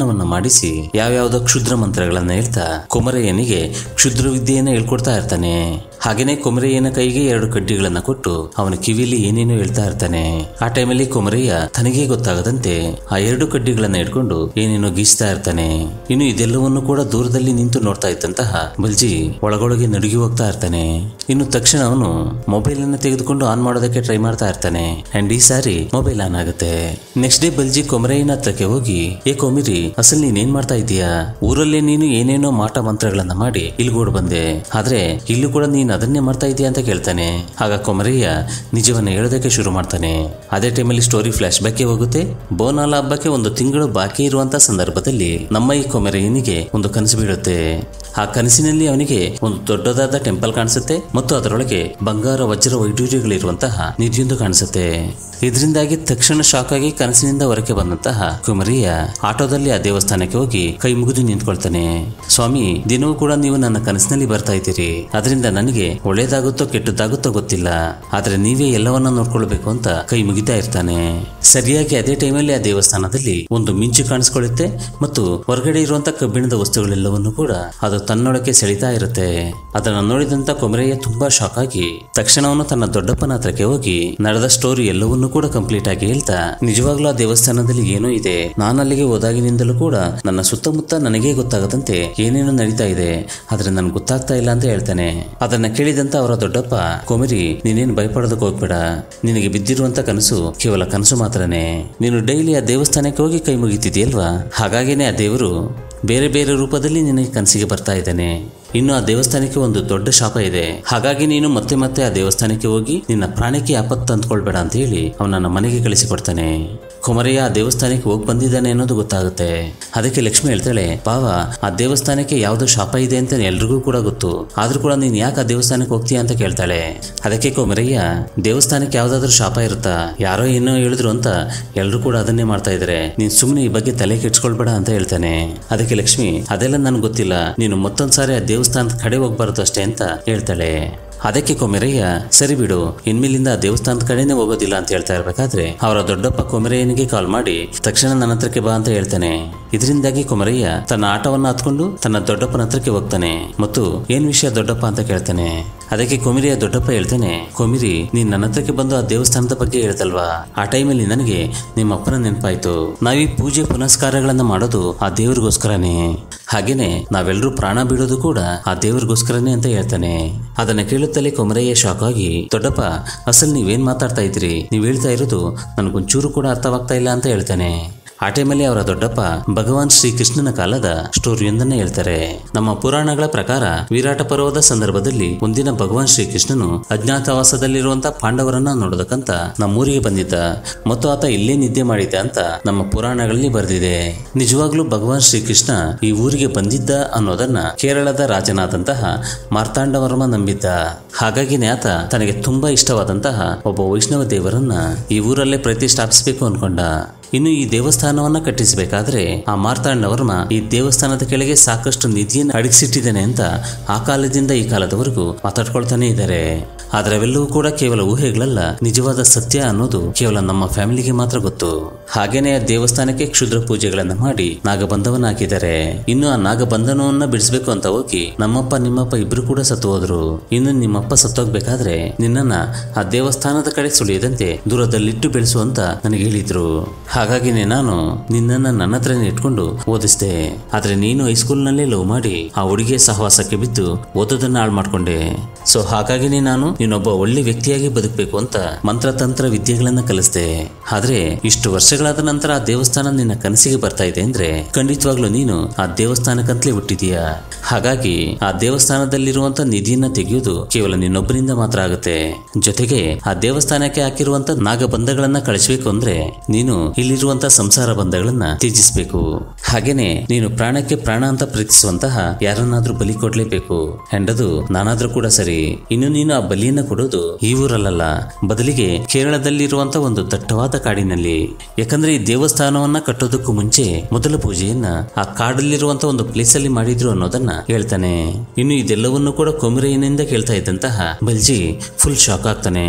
ಮಾಡಿಸಿ ಯಾವ್ಯಾವ್ದೋ ಕ್ಷುದ್ರ ಮಂತ್ರಗಳನ್ನ ಹೇಳ್ತಾ ಕುಮರಯ್ಯನಿಗೆ ಕ್ಷುದ್ರ ವಿದ್ಯೆಯನ್ನ ಹೇಳ್ಕೊಡ್ತಾ ಇರ್ತಾನೆ ಹಾಗೇನೆ ಕುಮರಯ್ಯನ ಕೈಗೆ ಎರಡು ಕಡ್ಡಿಗಳನ್ನ ಕೊಟ್ಟು ಅವನ ಕಿವಿಲಿ ಏನೇನೋ ಹೇಳ್ತಾ ಇರ್ತಾನೆ ಆ ಟೈಮಲ್ಲಿ ಕುಮರಯ್ಯ ತನಗೇ ಗೊತ್ತಾಗದಂತೆ ಆ ಎರಡು ಕಡ್ಡಿಗಳನ್ನ ಇಟ್ಕೊಂಡು ಏನೇನೋ ಗೀಸ್ತಾ ಇರ್ತಾನೆ ಇನ್ನು ಇದೆಲ್ಲವನ್ನು ಕೂಡ ದೂರದಲ್ಲಿ ನಿಂತು ನೋಡ್ತಾ ಇದ್ದಂತಹ ಬಲ್ಜಿ ಒಳಗೊಳಗೆ ನಡುಗಿ ಹೋಗ್ತಾ ಇರ್ತಾನೆ ಇನ್ನು ತಕ್ಷಣ ಅವನು ಮೊಬೈಲ್ ಅನ್ನ ತೆಗೆದುಕೊಂಡು ಆನ್ ಮಾಡೋದಕ್ಕೆ ಟ್ರೈ ಮಾಡ್ತಾ ಇರ್ತಾನೆ ಅಂಡ್ ಈ ಸಾರಿ ಮೊಬೈಲ್ ಆನ್ ಆಗುತ್ತೆ ನೆಕ್ಸ್ಟ್ ಡೇ ಬಲ್ಜಿ ಕೊಮರಯ್ಯನ ಹತ್ರಕ್ಕೆ ಹೋಗಿ ಏ ಕೊಮಿರಿ ಅಸಲ್ ನೀನ್ ಮಾಡ್ತಾ ಇದೀಯಾ ಊರಲ್ಲೇ ನೀನು ಏನೇನೋ ಮಾಟ ಮಂತ್ರಗಳನ್ನ ಮಾಡಿ ಇಲ್ಗೋಡ್ ಬಂದೆ ಆದ್ರೆ ಇಲ್ಲೂ ಕೂಡ ನೀನ್ ಅದನ್ನೇ ಮಾಡ್ತಾ ಇದೀಯ ಅಂತ ಕೇಳ್ತಾನೆ ಆಗ ಕೊಮರಯ್ಯ ನಿಜವನ್ನ ಹೇಳೋದಕ್ಕೆ ಶುರು ಮಾಡ್ತಾನೆ ಅದೇ ಟೈಮಲ್ಲಿ ಸ್ಟೋರಿ ಫ್ಲಾಶ್ ಬ್ಯಾಕ್ಗೆ ಹೋಗುತ್ತೆ ಬೋನಾಲ ಹಬ್ಬಕ್ಕೆ ಒಂದು ತಿಂಗಳು ಬಾಕಿ ಇರುವಂತ ಸಂದರ್ಭದಲ್ಲಿ ನಮ್ಮ ಈ ಕೊಮರಯ್ಯನಿಗೆ ಒಂದು ಕನಸು ಬೀಳುತ್ತೆ ಆ ಕನಸಿನಲ್ಲಿ ಅವನಿಗೆ ಒಂದು ದೊಡ್ಡದಾದ ಟೆಂಪಲ್ ಕಾಣಿಸುತ್ತೆ ಮತ್ತು ಅದರೊಳಗೆ ಬಂಗಾರ ವಜ್ರ ವೈಡೂರ್ಯಗಳಿರುವಂತಹ ನಿಧಿಯೊಂದು ಕಾಣಿಸುತ್ತೆ ಇದರಿಂದಾಗಿ ತಕ್ಷಣ ಶಾಕ್ ಆಗಿ ಕನಸಿನಿಂದ ಹೊರಕ್ಕೆ ಬಂದಂತಹ ಕುಮರಿಯ ಆಟೋದಲ್ಲಿ ಆ ದೇವಸ್ಥಾನಕ್ಕೆ ಹೋಗಿ ಕೈ ಮುಗಿದು ನಿಂತ್ಕೊಳ್ತಾನೆ ಸ್ವಾಮಿ ದಿನವೂ ಕೂಡ ನೀವು ನನ್ನ ಕನಸಿನಲ್ಲಿ ಬರ್ತಾ ಇದ್ದೀರಿ ಅದರಿಂದ ನನಗೆ ಒಳ್ಳೇದಾಗುತ್ತೋ ಕೆಟ್ಟದ್ದಾಗುತ್ತೋ ಗೊತ್ತಿಲ್ಲ ಆದ್ರೆ ನೀವೇ ಎಲ್ಲವನ್ನ ನೋಡ್ಕೊಳ್ಬೇಕು ಅಂತ ಕೈ ಮುಗಿತಾ ಇರ್ತಾನೆ ಸರಿಯಾಗಿ ಅದೇ ಟೈಮಲ್ಲಿ ಆ ದೇವಸ್ಥಾನದಲ್ಲಿ ಒಂದು ಮಿಂಚು ಕಾಣಿಸ್ಕೊಳ್ಳುತ್ತೆ ಮತ್ತು ಹೊರಗಡೆ ಇರುವಂತ ಕಬ್ಬಿಣದ ವಸ್ತುಗಳೆಲ್ಲವನ್ನು ಕೂಡ ಅದು ತನ್ನೊಳಕ್ಕೆ ಸೆಳಿತಾ ಇರುತ್ತೆ ಅದನ್ನು ನೋಡಿದಂತ ಕೊಮರಯ್ಯ ತುಂಬಾ ಶಾಕ್ ಆಗಿ ತಕ್ಷಣ ಅವನು ತನ್ನ ದೊಡ್ಡಪ್ಪನ ಹತ್ರಕ್ಕೆ ಹೋಗಿ ನಡೆದ ಸ್ಟೋರಿ ಎಲ್ಲವನ್ನೂ ಕೂಡ ಕಂಪ್ಲೀಟ್ ಆಗಿ ಹೇಳ್ತಾ ನಿಜವಾಗ್ಲೂ ಆ ದೇವಸ್ಥಾನದಲ್ಲಿ ಏನೋ ಇದೆ ನಾನು ಅಲ್ಲಿಗೆ ಹೋದಾಗಿನಿಂದಲೂ ಕೂಡ ನನ್ನ ಸುತ್ತಮುತ್ತ ನನಗೇ ಗೊತ್ತಾಗದಂತೆ ಏನೇನೋ ನಡೀತಾ ಇದೆ ಆದ್ರೆ ನನ್ಗೆ ಗೊತ್ತಾಗ್ತಾ ಇಲ್ಲ ಅಂತ ಹೇಳ್ತಾನೆ ಅದನ್ನ ಕೇಳಿದಂತ ಅವರ ದೊಡ್ಡಪ್ಪ ಕೊಮರಿ ನೀನೇನು ಭಯಪಡೋದಕ್ಕೆ ಹೋಗ್ಬೇಡ ನಿನಗೆ ಬಿದ್ದಿರುವಂತ ಕನಸು ಕೇವಲ ಕನಸು ಮಾತ್ರನೇ ನೀನು ಡೈಲಿ ಆ ದೇವಸ್ಥಾನಕ್ಕೆ ಹೋಗಿ ಕೈ ಮುಗಿತಿದೆಯಲ್ವಾ ಹಾಗಾಗಿನೇ ಆ ದೇವರು ಬೇರೆ ಬೇರೆ ರೂಪದಲ್ಲಿ ನಿನಗೆ ಕನಸಿಗೆ ಬರ್ತಾ ಇದ್ದಾನೆ ಇನ್ನು ಆ ದೇವಸ್ಥಾನಕ್ಕೆ ಒಂದು ದೊಡ್ಡ ಶಾಪ ಇದೆ ಹಾಗಾಗಿ ನೀನು ಮತ್ತೆ ಮತ್ತೆ ಆ ದೇವಸ್ಥಾನಕ್ಕೆ ಹೋಗಿ ನಿನ್ನ ಪ್ರಾಣಕ್ಕೆ ಆಪತ್ತು ತಂದ್ಕೊಳ್ಬೇಡ ಅಂತ ಹೇಳಿ ಅವನನ್ನ ಮನೆಗೆ ಕಳಿಸಿಕೊಡ್ತಾನೆ ಕುಮರಯ್ಯ ಆ ದೇವಸ್ಥಾನಕ್ಕೆ ಹೋಗಿ ಬಂದಿದ್ದಾನೆ ಅನ್ನೋದು ಗೊತ್ತಾಗುತ್ತೆ ಅದಕ್ಕೆ ಲಕ್ಷ್ಮಿ ಹೇಳ್ತಾಳೆ ಬಾವ ಆ ದೇವಸ್ಥಾನಕ್ಕೆ ಯಾವ್ದೋ ಶಾಪ ಇದೆ ಅಂತ ಎಲ್ರಿಗೂ ಕೂಡ ಗೊತ್ತು ಆದ್ರೂ ಕೂಡ ನೀನ್ ಯಾಕೆ ಆ ದೇವಸ್ಥಾನಕ್ಕೆ ಹೋಗ್ತೀಯ ಅಂತ ಕೇಳ್ತಾಳೆ ಅದಕ್ಕೆ ಕುಮರಯ್ಯ ದೇವಸ್ಥಾನಕ್ಕೆ ಯಾವ್ದಾದ್ರೂ ಶಾಪ ಇರುತ್ತಾ ಯಾರೋ ಏನೋ ಹೇಳಿದ್ರು ಅಂತ ಎಲ್ರು ಕೂಡ ಅದನ್ನೇ ಮಾಡ್ತಾ ಇದಾರೆ ನೀನ್ ಸುಮ್ಮನೆ ಈ ಬಗ್ಗೆ ತಲೆ ಕೆಡ್ಸ್ಕೊಳ್ಬೇಡ ಅಂತ ಹೇಳ್ತಾನೆ ಅದಕ್ಕೆ ಲಕ್ಷ್ಮಿ ಅದೆಲ್ಲ ನನ್ಗೆ ಗೊತ್ತಿಲ್ಲ ನೀನು ಮತ್ತೊಂದ್ಸಾರಿ ಆ ದೇವಸ್ಥಾನದ ಕಡೆ ಹೋಗ್ಬಾರ್ದು ಅಷ್ಟೇ ಅಂತ ಹೇಳ್ತಾಳೆ ಅದಕ್ಕೆ ಕೊಮೆರಯ್ಯ ಸರಿ ಬಿಡು ಇನ್ಮೇಲಿಂದ ಆ ದೇವಸ್ಥಾನದ ಕಡೆನೇ ಹೋಗೋದಿಲ್ಲ ಅಂತ ಹೇಳ್ತಾ ಇರ್ಬೇಕಾದ್ರೆ ಅವರ ದೊಡ್ಡಪ್ಪ ಕೊಮೆರಯ್ಯನಿಗೆ ಕಾಲ್ ಮಾಡಿ ತಕ್ಷಣ ನನ್ನ ಹತ್ರಕ್ಕೆ ಬಾ ಅಂತ ಹೇಳ್ತಾನೆ ಇದರಿಂದಾಗಿ ಕೊಮರಯ್ಯ ತನ್ನ ಆಟವನ್ನ ಹತ್ಕೊಂಡು ತನ್ನ ದೊಡ್ಡಪ್ಪನ ಹತ್ರಕ್ಕೆ ಹೋಗ್ತಾನೆ ಮತ್ತು ಏನ್ ವಿಷಯ ದೊಡ್ಡಪ್ಪ ಅಂತ ಕೇಳ್ತಾನೆ ಅದಕ್ಕೆ ಕೊಮಿರಿಯ ದೊಡ್ಡಪ್ಪ ಹೇಳ್ತಾನೆ ಕೊಮಿರಿ ನೀನ್ ನನ್ನ ಹತ್ರಕ್ಕೆ ಬಂದು ಆ ದೇವಸ್ಥಾನದ ಬಗ್ಗೆ ಹೇಳ್ತಲ್ವಾ ಆ ಟೈಮಲ್ಲಿ ನನಗೆ ನಿಮ್ಮ ಅಪ್ಪನ ನೆನಪಾಯ್ತು ನಾವೀ ಪೂಜೆ ಪುನಸ್ಕಾರಗಳನ್ನ ಮಾಡೋದು ಆ ದೇವ್ರಿಗೋಸ್ಕರನೇ ಹಾಗೇನೆ ನಾವೆಲ್ಲರೂ ಪ್ರಾಣ ಬಿಡೋದು ಕೂಡ ಆ ದೇವ್ರಿಗೋಸ್ಕರನೇ ಅಂತ ಹೇಳ್ತಾನೆ ಅದನ್ನ ಕೇಳುತ್ತಲೇ ಕೊಮರಯ್ಯ ಶಾಕ್ ಆಗಿ ದೊಡ್ಡಪ್ಪ ಅಸಲ್ ನೀವೇನ್ ಮಾತಾಡ್ತಾ ಇದ್ರಿ ನೀವ್ ಹೇಳ್ತಾ ಇರೋದು ನನಗೊಂಚೂರು ಕೂಡ ಅರ್ಥವಾಗ್ತಾ ಇಲ್ಲ ಅಂತ ಹೇಳ್ತಾನೆ ಆ ಟೈಮಲ್ಲಿ ಅವರ ದೊಡ್ಡಪ್ಪ ಭಗವಾನ್ ಶ್ರೀಕೃಷ್ಣನ ಕಾಲದ ಸ್ಟೋರಿಯೊಂದನ್ನ ಹೇಳ್ತಾರೆ ನಮ್ಮ ಪುರಾಣಗಳ ಪ್ರಕಾರ ವಿರಾಟ ಪರ್ವದ ಸಂದರ್ಭದಲ್ಲಿ ಒಂದಿನ ಭಗವಾನ್ ಶ್ರೀಕೃಷ್ಣನು ಅಜ್ಞಾತವಾಸದಲ್ಲಿರುವಂತ ಪಾಂಡವರನ್ನ ನೋಡೋದಕ್ಕಂತ ನಮ್ಮೂರಿಗೆ ಬಂದಿದ್ದ ಮತ್ತು ಆತ ಇಲ್ಲೇ ನಿದ್ದೆ ಮಾಡಿದ್ದ ಅಂತ ನಮ್ಮ ಪುರಾಣಗಳಲ್ಲಿ ಬರೆದಿದೆ ನಿಜವಾಗ್ಲೂ ಭಗವಾನ್ ಶ್ರೀಕೃಷ್ಣ ಈ ಊರಿಗೆ ಬಂದಿದ್ದ ಅನ್ನೋದನ್ನ ಕೇರಳದ ರಾಜನಾದಂತಹ ಮಾರ್ತಾಂಡವರ್ಮ ನಂಬಿದ್ದ ಹಾಗಾಗಿನೇ ಆತ ತನಗೆ ತುಂಬಾ ಇಷ್ಟವಾದಂತಹ ಒಬ್ಬ ವೈಷ್ಣವ ದೇವರನ್ನ ಈ ಊರಲ್ಲೇ ಪ್ರತಿಷ್ಠಾಪಿಸಬೇಕು ಅನ್ಕೊಂಡ ಇನ್ನು ಈ ದೇವಸ್ಥಾನವನ್ನ ಕಟ್ಟಿಸಬೇಕಾದ್ರೆ ಆ ಮಾರ್ತಾಂಡವರ್ಮ ಈ ದೇವಸ್ಥಾನದ ಕೆಳಗೆ ಸಾಕಷ್ಟು ನಿಧಿಯನ್ನು ಅಡಗಿಸಿಟ್ಟಿದ್ದಾನೆ ಅಂತ ಆ ಕಾಲದಿಂದ ಈ ಕಾಲದವರೆಗೂ ಮಾತಾಡ್ಕೊಳ್ತಾನೆ ಇದ್ದಾರೆ ಆದ್ರೆ ಅವೆಲ್ಲವೂ ಕೂಡ ಕೇವಲ ಊಹೆಗಳಲ್ಲ ನಿಜವಾದ ಸತ್ಯ ಅನ್ನೋದು ಕೇವಲ ನಮ್ಮ ಫ್ಯಾಮಿಲಿಗೆ ಮಾತ್ರ ಗೊತ್ತು ಹಾಗೇನೆ ಆ ದೇವಸ್ಥಾನಕ್ಕೆ ಕ್ಷುದ್ರ ಪೂಜೆಗಳನ್ನ ಮಾಡಿ ನಾಗಬಂಧವನ್ನ ಹಾಕಿದ್ದಾರೆ ಇನ್ನು ಆ ನಾಗಬಂಧನವನ್ನ ಬಿಡಿಸ್ಬೇಕು ಅಂತ ಹೋಗಿ ನಮ್ಮಪ್ಪ ನಿಮ್ಮಪ್ಪ ಇಬ್ರು ಕೂಡ ಸತ್ತು ಹೋದ್ರು ಇನ್ನು ನಿಮ್ಮಪ್ಪ ಸತ್ತೋಗ್ಬೇಕಾದ್ರೆ ನಿನ್ನನ್ನ ಆ ದೇವಸ್ಥಾನದ ಕಡೆ ಸುಳಿಯದಂತೆ ದೂರದಲ್ಲಿಟ್ಟು ಬೆಳೆಸು ಅಂತ ನನಗೆ ಹೇಳಿದ್ರು ಹಾಗಾಗಿನೇ ನಾನು ನಿನ್ನನ್ನ ನನ್ನ ಹತ್ರನೇ ಇಟ್ಕೊಂಡು ಓದಿಸ್ದೆ ಆದ್ರೆ ನೀನು ಹೈಸ್ಕೂಲ್ನಲ್ಲೇ ಲವ್ ಮಾಡಿ ಆ ಹುಡುಗಿಯ ಸಹವಾಸಕ್ಕೆ ಬಿದ್ದು ಓದೋದನ್ನ ಹಾಳು ಮಾಡ್ಕೊಂಡೆ ಸೊ ಹಾಗಾಗಿನೇ ನಾನು ನೀನೊಬ್ಬ ಒಳ್ಳೆ ವ್ಯಕ್ತಿಯಾಗಿ ಬದುಕಬೇಕು ಅಂತ ಮಂತ್ರತಂತ್ರ ವಿದ್ಯೆಗಳನ್ನ ಕಲಿಸ್ದೆ ಆದ್ರೆ ಇಷ್ಟು ವರ್ಷಗಳಾದ ನಂತರ ಆ ದೇವಸ್ಥಾನ ನಿನ್ನ ಕನಸಿಗೆ ಬರ್ತಾ ಇದೆ ಅಂದ್ರೆ ಖಂಡಿತವಾಗ್ಲೂ ನೀನು ಆ ದೇವಸ್ಥಾನಕ್ಕಂತಲೇ ಹುಟ್ಟಿದೀಯ ಹಾಗಾಗಿ ಆ ದೇವಸ್ಥಾನದಲ್ಲಿರುವಂತ ನಿಧಿಯನ್ನ ತೆಗೆಯೋದು ಕೇವಲ ನಿನ್ನೊಬ್ಬರಿಂದ ಮಾತ್ರ ಆಗುತ್ತೆ ಜೊತೆಗೆ ಆ ದೇವಸ್ಥಾನಕ್ಕೆ ಹಾಕಿರುವಂತ ನಾಗಬಂಧಗಳನ್ನ ಕಳಿಸ್ಬೇಕು ಅಂದ್ರೆ ನೀನು ಇಲ್ಲಿರುವಂತ ಸಂಸಾರ ಬಂಧಗಳನ್ನ ತ್ಯಜಿಸ್ಬೇಕು ಹಾಗೇನೆ ನೀನು ಪ್ರಾಣಕ್ಕೆ ಪ್ರಾಣ ಅಂತ ಪ್ರೀತಿಸುವಂತಹ ಯಾರನ್ನಾದ್ರೂ ಬಲಿ ಕೊಡ್ಲೇಬೇಕು ಅಂಡ್ ಅದು ನಾನಾದ್ರೂ ಕೂಡ ಸರಿ ಇನ್ನು ನೀನು ಆ ಬಲಿಯನ್ನ ಕೊಡೋದು ಈ ಊರಲ್ಲ ಬದಲಿಗೆ ಕೇರಳದಲ್ಲಿರುವಂತ ಒಂದು ದಟ್ಟವಾದ ಕಾಡಿನಲ್ಲಿ ಯಾಕಂದ್ರೆ ಈ ದೇವಸ್ಥಾನವನ್ನ ಕಟ್ಟೋದಕ್ಕೂ ಮುಂಚೆ ಮೊದಲ ಪೂಜೆಯನ್ನ ಆ ಕಾಡಲ್ಲಿರುವಂತ ಒಂದು ಪ್ಲೇಸ್ ಅಲ್ಲಿ ಮಾಡಿದ್ರು ಅನ್ನೋದನ್ನ ಹೇಳ್ತಾನೆ ಇನ್ನು ಇದೆಲ್ಲವನ್ನೂ ಕೂಡ ಕೊಮಿರೆಯನಿಂದ ಕೇಳ್ತಾ ಇದ್ದಂತಹ ಬಲ್ಜಿ ಫುಲ್ ಶಾಕ್ ಆಗ್ತಾನೆ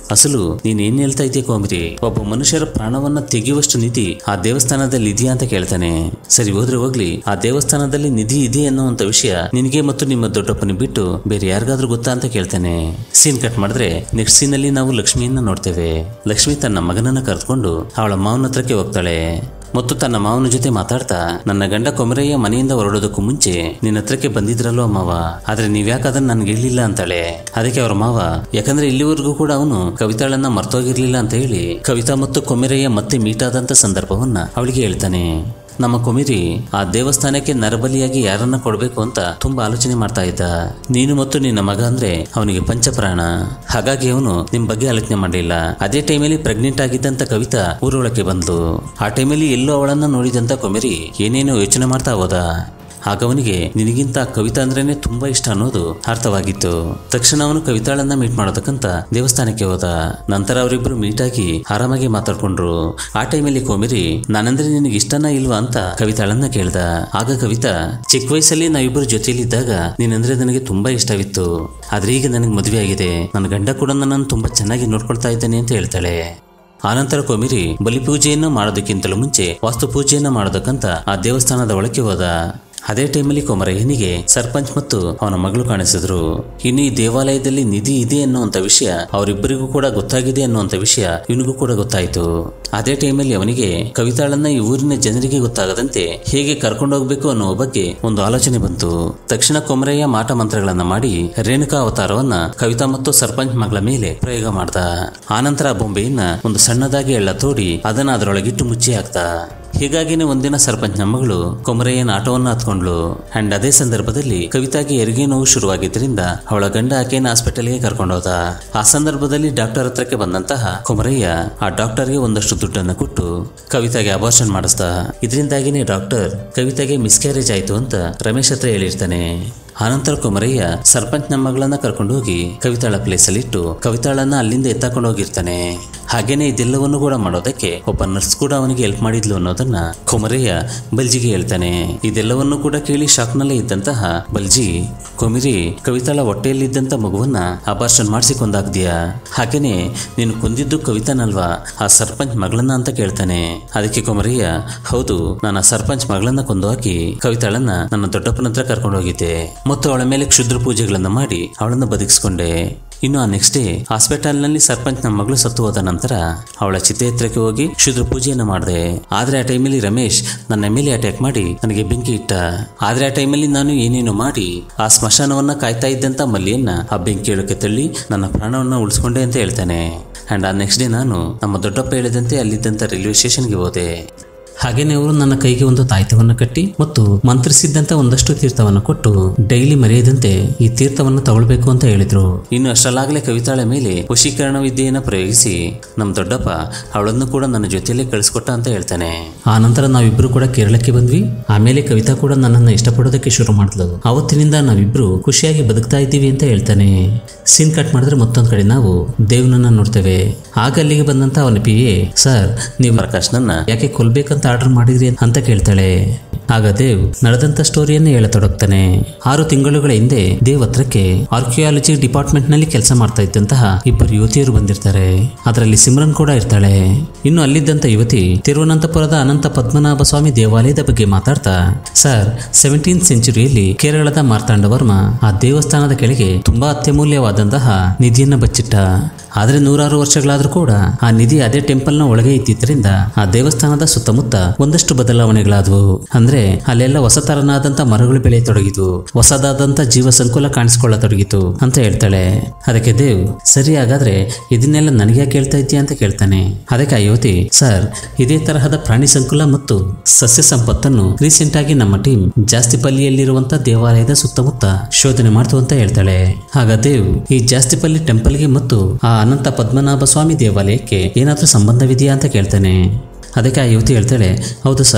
ಅಸಲು ನೀನ್ ಏನ್ ಹೇಳ್ತಾ ಇದೆಯಾ ಕೋಮರಿ ಒಬ್ಬ ಮನುಷ್ಯರ ಪ್ರಾಣವನ್ನ ತೆಗೆಯುವಷ್ಟು ನಿಧಿ ಆ ದೇವಸ್ಥಾನದಲ್ಲಿ ಇದೆಯಾ ಅಂತ ಕೇಳ್ತಾನೆ ಸರಿ ಹೋದ್ರೆ ಹೋಗ್ಲಿ ಆ ದೇವಸ್ಥಾನದಲ್ಲಿ ನಿಧಿ ಇದೆ ಅನ್ನುವಂತ ವಿಷಯ ನಿನಗೆ ಮತ್ತು ನಿಮ್ಮ ದೊಡ್ಡಪ್ಪನ ಬಿಟ್ಟು ಬೇರೆ ಯಾರಿಗಾದ್ರೂ ಗೊತ್ತಾ ಅಂತ ಕೇಳ್ತಾನೆ ಸೀನ್ ಕಟ್ ಮಾಡಿದ್ರೆ ನೆಕ್ಸ್ಟ್ ಸೀನ್ ಅಲ್ಲಿ ನಾವು ಲಕ್ಷ್ಮಿಯನ್ನ ನೋಡ್ತೇವೆ ಲಕ್ಷ್ಮಿ ತನ್ನ ಮಗನನ್ನ ಕರೆದುಕೊಂಡು ಅವಳ ಮಾವನ ಹತ್ರಕ್ಕೆ ಹೋಗ್ತಾಳೆ ಮತ್ತು ತನ್ನ ಮಾವನ ಜೊತೆ ಮಾತಾಡ್ತಾ ನನ್ನ ಗಂಡ ಕೊಮರಯ್ಯ ಮನೆಯಿಂದ ಹೊರಡೋದಕ್ಕೂ ಮುಂಚೆ ನಿನ್ನ ಹತ್ರಕ್ಕೆ ಬಂದಿದ್ರಲ್ವ ಮಾವ ಆದ್ರೆ ನೀವ್ಯಾಕೆ ಅದನ್ನ ನನ್ಗೆ ಹೇಳಿಲ್ಲ ಅಂತಾಳೆ ಅದಕ್ಕೆ ಅವ್ರ ಮಾವ ಯಾಕಂದ್ರೆ ಇಲ್ಲಿವರೆಗೂ ಕೂಡ ಅವನು ಕವಿತಾಳನ್ನ ಮರ್ತೋಗಿರ್ಲಿಲ್ಲ ಅಂತ ಹೇಳಿ ಕವಿತಾ ಮತ್ತು ಕೊಮೆರಯ್ಯ ಮತ್ತೆ ಮೀಟ್ ಆದಂತ ಸಂದರ್ಭವನ್ನ ಅವಳಿಗೆ ಹೇಳ್ತಾನೆ ನಮ್ಮ ಕೊಮಿರಿ ಆ ದೇವಸ್ಥಾನಕ್ಕೆ ನರಬಲಿಯಾಗಿ ಯಾರನ್ನ ಕೊಡಬೇಕು ಅಂತ ತುಂಬಾ ಆಲೋಚನೆ ಮಾಡ್ತಾ ಇದ್ದ ನೀನು ಮತ್ತು ನಿನ್ನ ಮಗ ಅಂದ್ರೆ ಅವನಿಗೆ ಪಂಚಪ್ರಾಣ ಹಾಗಾಗಿ ಅವನು ನಿಮ್ ಬಗ್ಗೆ ಆಲೋಚನೆ ಮಾಡಲಿಲ್ಲ ಅದೇ ಟೈಮಲ್ಲಿ ಪ್ರೆಗ್ನೆಂಟ್ ಆಗಿದ್ದಂತ ಕವಿತಾ ಊರೊಳಕ್ಕೆ ಬಂದ್ಲು ಆ ಟೈಮಲ್ಲಿ ಎಲ್ಲೋ ಅವಳನ್ನ ನೋಡಿದಂತ ಕೊಮಿರಿ ಏನೇನೋ ಯೋಚನೆ ಮಾಡ್ತಾ ಹೋದ ಆಗ ಅವನಿಗೆ ನಿನಗಿಂತ ಕವಿತಾ ಅಂದ್ರೇನೆ ತುಂಬಾ ಇಷ್ಟ ಅನ್ನೋದು ಅರ್ಥವಾಗಿತ್ತು ತಕ್ಷಣ ಅವನು ಕವಿತಾಳನ್ನ ಮೀಟ್ ಮಾಡೋದಕ್ಕಂತ ದೇವಸ್ಥಾನಕ್ಕೆ ಹೋದ ನಂತರ ಅವರಿಬ್ರು ಮೀಟ್ ಆಗಿ ಆರಾಮಾಗಿ ಮಾತಾಡ್ಕೊಂಡ್ರು ಆ ಟೈಮಲ್ಲಿ ಕೋಮಿರಿ ನಾನಂದ್ರೆ ನಿನಗೆ ಇಷ್ಟನಾ ಇಲ್ವಾ ಅಂತ ಕವಿತಾಳನ್ನ ಕೇಳ್ದ ಆಗ ಕವಿತಾ ಚಿಕ್ಕ ವಯಸ್ಸಲ್ಲಿ ನಾವಿಬ್ಬರು ಜೊತೆಯಲ್ಲಿದ್ದಾಗ ನೀನಂದ್ರೆ ನನಗೆ ತುಂಬಾ ಇಷ್ಟವಿತ್ತು ಆದ್ರೆ ಈಗ ನನಗೆ ಮದುವೆ ಆಗಿದೆ ನನ್ನ ಗಂಡ ಕೂಡ ನನ್ನನ್ನು ತುಂಬಾ ಚೆನ್ನಾಗಿ ನೋಡ್ಕೊಳ್ತಾ ಇದ್ದಾನೆ ಅಂತ ಹೇಳ್ತಾಳೆ ಆನಂತರ ಕೊಮಿರಿ ಬಲಿಪೂಜೆಯನ್ನು ಮಾಡೋದಕ್ಕಿಂತಲೂ ಮುಂಚೆ ವಾಸ್ತು ಪೂಜೆಯನ್ನ ಮಾಡೋದಕ್ಕಂತ ಆ ದೇವಸ್ಥಾನದ ಒಳಕ್ಕೆ ಹೋದ ಅದೇ ಟೈಮಲ್ಲಿ ಕೊಮರಯ್ಯನಿಗೆ ಸರ್ಪಂಚ್ ಮತ್ತು ಅವನ ಮಗಳು ಕಾಣಿಸಿದ್ರು ಇನ್ನು ಈ ದೇವಾಲಯದಲ್ಲಿ ನಿಧಿ ಇದೆ ಅನ್ನುವಂತ ವಿಷಯ ಅವರಿಬ್ಬರಿಗೂ ಕೂಡ ಗೊತ್ತಾಗಿದೆ ಅನ್ನುವಂತ ವಿಷಯ ಇವನಿಗೂ ಕೂಡ ಗೊತ್ತಾಯ್ತು ಅದೇ ಟೈಮಲ್ಲಿ ಅವನಿಗೆ ಕವಿತಾಳನ್ನ ಈ ಊರಿನ ಜನರಿಗೆ ಗೊತ್ತಾಗದಂತೆ ಹೇಗೆ ಕರ್ಕೊಂಡೋಗ್ಬೇಕು ಅನ್ನುವ ಬಗ್ಗೆ ಒಂದು ಆಲೋಚನೆ ಬಂತು ತಕ್ಷಣ ಕೊಮರಯ್ಯ ಮಾಟ ಮಂತ್ರಗಳನ್ನ ಮಾಡಿ ರೇಣುಕಾ ಅವತಾರವನ್ನ ಕವಿತಾ ಮತ್ತು ಸರ್ಪಂಚ್ ಮಗಳ ಮೇಲೆ ಪ್ರಯೋಗ ಮಾಡ್ದ ಆನಂತರ ಆ ಬೊಂಬೆಯನ್ನ ಒಂದು ಸಣ್ಣದಾಗಿ ಎಳ್ಳ ತೋಡಿ ಅದನ್ನ ಅದರೊಳಗಿಟ್ಟು ಮುಚ್ಚಿ ಹಾಕ್ದ ಹೀಗಾಗಿನೇ ಒಂದಿನ ಸರ್ಪಂಚ್ನ ಮಗಳು ಕೊಮರಯ್ಯನ ಆಟೋವನ್ನ ಹತ್ಕೊಂಡ್ಲು ಅಂಡ್ ಅದೇ ಸಂದರ್ಭದಲ್ಲಿ ಕವಿತಾಗೆ ಹೆರಿಗೆ ನೋವು ಶುರುವಾಗಿದ್ದರಿಂದ ಅವಳ ಗಂಡ ಆಕೆಯನ್ನ ಹಾಸ್ಪಿಟಲ್ಗೆ ಕರ್ಕೊಂಡೋದ ಆ ಸಂದರ್ಭದಲ್ಲಿ ಡಾಕ್ಟರ್ ಹತ್ರಕ್ಕೆ ಬಂದಂತಹ ಕೊಮರಯ್ಯ ಆ ಡಾಕ್ಟರ್ಗೆ ಒಂದಷ್ಟು ದುಡ್ಡನ್ನು ಕೊಟ್ಟು ಕವಿತಾಗೆ ಅಬಾರ್ಷನ್ ಮಾಡಿಸ್ದ ಇದರಿಂದಾಗಿನೇ ಡಾಕ್ಟರ್ ಕವಿತಾಗೆ ಮಿಸ್ಕ್ಯಾರೇಜ್ ಆಯ್ತು ಅಂತ ರಮೇಶ್ ಹತ್ರ ಹೇಳಿರ್ತಾನೆ ಆನಂತರ ಕೊಮರಯ್ಯ ಸರ್ಪಂಚ್ನ ಮಗಳನ್ನ ಕರ್ಕೊಂಡು ಹೋಗಿ ಕವಿತಾಳ ಪ್ಲೇಸಲ್ಲಿ ಇಟ್ಟು ಕವಿತಾಳನ್ನ ಅಲ್ಲಿಂದ ಎತ್ತಾಕೊಂಡು ಹೋಗಿರ್ತಾನೆ ಹಾಗೇನೆ ಇದೆಲ್ಲವನ್ನು ಕೂಡ ಮಾಡೋದಕ್ಕೆ ಒಬ್ಬ ನರ್ಸ್ ಕೂಡ ಅವನಿಗೆ ಹೆಲ್ಪ್ ಮಾಡಿದ್ಲು ಅನ್ನೋದನ್ನ ಕೊಮರಯ್ಯ ಬಲ್ಜಿಗೆ ಹೇಳ್ತಾನೆ ಇದೆಲ್ಲವನ್ನು ಕೂಡ ಕೇಳಿ ಶಾಕ್ನಲ್ಲೇ ಇದ್ದಂತಹ ಬಲ್ಜಿ ಕೊಮಿರಿ ಕವಿತಾಳ ಹೊಟ್ಟೆಯಲ್ಲಿದ್ದಂತ ಮಗುವನ್ನ ಅಬಾರ್ಷನ್ ಮಾಡಿಸಿ ಕೊಂದಾಗ್ದಿಯಾ ಹಾಗೇನೆ ನೀನು ಕೊಂದಿದ್ದು ಕವಿತಾನಲ್ವಾ ಆ ಸರ್ಪಂಚ್ ಮಗಳನ್ನ ಅಂತ ಕೇಳ್ತಾನೆ ಅದಕ್ಕೆ ಕೊಮರಯ್ಯ ಹೌದು ನಾನು ಆ ಸರ್ಪಂಚ್ ಮಗಳನ್ನ ಕೊಂದು ಹಾಕಿ ಕವಿತಾಳನ್ನ ನನ್ನ ದೊಡ್ಡಪ್ಪನ ಹತ್ರ ಕರ್ಕೊಂಡು ಹೋಗಿದ್ದೆ ಮತ್ತು ಅವಳ ಮೇಲೆ ಕ್ಷುದ್ರ ಪೂಜೆಗಳನ್ನ ಮಾಡಿ ಅವಳನ್ನ ಬದುಕಿಸ್ಕೊಂಡೆ ಇನ್ನು ಆ ನೆಕ್ಸ್ಟ್ ಡೇ ಹಾಸ್ಪಿಟಲ್ನಲ್ಲಿ ಸರ್ಪಂಚ್ ನಮ್ಮ ಮಗಳು ಸತ್ತು ಹೋದ ನಂತರ ಅವಳ ಚಿತೆ ಹತ್ರಕ್ಕೆ ಹೋಗಿ ಕ್ಷುದ್ರ ಪೂಜೆಯನ್ನು ಮಾಡಿದೆ ಆದ್ರೆ ಆ ಟೈಮಲ್ಲಿ ರಮೇಶ್ ನನ್ನ ಮೇಲೆ ಅಟ್ಯಾಕ್ ಮಾಡಿ ನನಗೆ ಬೆಂಕಿ ಇಟ್ಟ ಆದ್ರೆ ಆ ಟೈಮಲ್ಲಿ ನಾನು ಏನೇನು ಮಾಡಿ ಆ ಸ್ಮಶಾನವನ್ನ ಕಾಯ್ತಾ ಇದ್ದಂತ ಮಲ್ಲಿಯನ್ನ ಆ ಬೆಂಕಿ ಒಳಕ್ಕೆ ತಳ್ಳಿ ನನ್ನ ಪ್ರಾಣವನ್ನ ಉಳಿಸ್ಕೊಂಡೆ ಅಂತ ಹೇಳ್ತಾನೆ ಅಂಡ್ ಆ ನೆಕ್ಸ್ಟ್ ಡೇ ನಾನು ನಮ್ಮ ದೊಡ್ಡಪ್ಪ ಹೇಳಿದಂತೆ ಅಲ್ಲಿದ್ದಂತ ರೈಲ್ವೆ ಸ್ಟೇಷನ್ಗೆ ಹೋದೆ ಹಾಗೇನೆ ಅವರು ನನ್ನ ಕೈಗೆ ಒಂದು ತಾಯ್ತವನ್ನು ಕಟ್ಟಿ ಮತ್ತು ಮಂತ್ರಿಸಿದ್ದಂತ ಒಂದಷ್ಟು ತೀರ್ಥವನ್ನು ಕೊಟ್ಟು ಡೈಲಿ ಮರೆಯದಂತೆ ಈ ತೀರ್ಥವನ್ನು ತಗೊಳ್ಬೇಕು ಅಂತ ಹೇಳಿದ್ರು ಇನ್ನು ಅಷ್ಟರಲ್ಲಾಗಲೇ ಕವಿತಾಳ ಮೇಲೆ ವಶೀಕರಣ ವಿದ್ಯೆಯನ್ನು ಪ್ರಯೋಗಿಸಿ ನಮ್ಮ ದೊಡ್ಡಪ್ಪ ಅವಳನ್ನು ಕೂಡ ನನ್ನ ಜೊತೆಯಲ್ಲೇ ಕಳಿಸ್ಕೊಟ್ಟ ಅಂತ ಹೇಳ್ತಾನೆ ಆ ನಂತರ ನಾವಿಬ್ರು ಕೂಡ ಕೇರಳಕ್ಕೆ ಬಂದ್ವಿ ಆಮೇಲೆ ಕವಿತಾ ಕೂಡ ನನ್ನನ್ನು ಇಷ್ಟಪಡೋದಕ್ಕೆ ಶುರು ಮಾಡಿದ್ಲು ಅವತ್ತಿನಿಂದ ನಾವಿಬ್ರು ಖುಷಿಯಾಗಿ ಬದುಕ್ತಾ ಇದ್ದೀವಿ ಅಂತ ಹೇಳ್ತಾನೆ ಸೀನ್ ಕಟ್ ಮಾಡಿದ್ರೆ ಮತ್ತೊಂದ್ ಕಡೆ ನಾವು ದೇವ್ನನ್ನ ನೋಡ್ತೇವೆ ಆಗ ಅಲ್ಲಿಗೆ ಬಂದಂತ ಅವನ ಪಿ ಎ ಸರ್ ನೀವು ಪ್ರಕಾಶ್ನನ್ನ ಯಾಕೆ ಕೊಲ್ಬೇಕಂತ ಆರ್ಡರ್ ಮಾಡಿದ್ರಿ ಅಂತ ಕೇಳ್ತಾಳೆ ಆಗ ದೇವ್ ನಡೆದಂತ ಸ್ಟೋರಿಯನ್ನೇ ಹೇಳತೊಡಗ್ತಾನೆ ಆರು ತಿಂಗಳುಗಳ ಹಿಂದೆ ದೇವ್ ಹತ್ರಕ್ಕೆ ಆರ್ಕಿಯಾಲಜಿ ಡಿಪಾರ್ಟ್ಮೆಂಟ್ ನಲ್ಲಿ ಕೆಲಸ ಮಾಡ್ತಾ ಇದ್ದಂತಹ ಇಬ್ಬರು ಯುವತಿಯರು ಬಂದಿರ್ತಾರೆ ಅದರಲ್ಲಿ ಸಿಮ್ರನ್ ಕೂಡ ಇರ್ತಾಳೆ ಇನ್ನು ಅಲ್ಲಿದ್ದಂತ ಯುವತಿ ತಿರುವನಂತಪುರದ ಅನಂತ ಪದ್ಮನಾಭ ಸ್ವಾಮಿ ದೇವಾಲಯದ ಬಗ್ಗೆ ಮಾತಾಡ್ತಾ ಸರ್ ಸೆವೆಂಟೀನ್ ಸೆಂಚುರಿಯಲ್ಲಿ ಕೇರಳದ ಮಾರ್ತಾಂಡ ವರ್ಮ ಆ ದೇವಸ್ಥಾನದ ಕೆಳಗೆ ತುಂಬಾ ಅತ್ಯಮೂಲ್ಯವಾದಂತಹ ನಿಧಿಯನ್ನ ಬಚ್ಚಿಟ್ಟ ಆದ್ರೆ ನೂರಾರು ವರ್ಷಗಳಾದ್ರೂ ಕೂಡ ಆ ನಿಧಿ ಅದೇ ಟೆಂಪಲ್ನ ಒಳಗೆ ಇದ್ದಿದ್ದರಿಂದ ಆ ದೇವಸ್ಥಾನದ ಸುತ್ತಮುತ್ತ ಒಂದಷ್ಟು ಬದಲಾವಣೆಗಳಾದವು ಅಂದ್ರೆ ಅಲ್ಲೆಲ್ಲ ಹೊಸ ತರನಾದಂತ ಮರಗಳು ಬೆಳೆಯತೊಡಗಿತು ಹೊಸದಾದಂತ ಜೀವ ಸಂಕುಲ ಕಾಣಿಸ್ಕೊಳ್ಳತೊಡಗಿತು ಅಂತ ಹೇಳ್ತಾಳೆ ಅದಕ್ಕೆ ದೇವ್ ಸರಿ ಹಾಗಾದ್ರೆ ಇದನ್ನೆಲ್ಲ ನನಗೆ ಕೇಳ್ತಾ ಇದ್ದೀಯ ಅಂತ ಕೇಳ್ತಾನೆ ಅದಕ್ಕೆ ಆ ಯುವತಿ ಸರ್ ಇದೇ ತರಹದ ಪ್ರಾಣಿ ಸಂಕುಲ ಮತ್ತು ಸಸ್ಯ ಸಂಪತ್ತನ್ನು ರೀಸೆಂಟ್ ಆಗಿ ನಮ್ಮ ಟೀಮ್ ಜಾಸ್ತಿಪಲ್ಲಿಯಲ್ಲಿರುವಂತ ದೇವಾಲಯದ ಸುತ್ತಮುತ್ತ ಶೋಧನೆ ಮಾಡ್ತು ಅಂತ ಹೇಳ್ತಾಳೆ ಆಗ ದೇವ್ ಈ ಜಾಸ್ತಿಪಲ್ಲಿ ಟೆಂಪಲ್ಗೆ ಮತ್ತು ಆ ಅನಂತ ಪದ್ಮನಾಭ ಸ್ವಾಮಿ ದೇವಾಲಯಕ್ಕೆ ಏನಾದ್ರೂ ಸಂಬಂಧವಿದೆಯಾ ಅಂತ ಕೇಳ್ತಾನೆ ಅದಕ್ಕೆ ಆ ಯುವತಿ ಹೇಳ್ತಾಳೆ ಹೌದು ಸರ್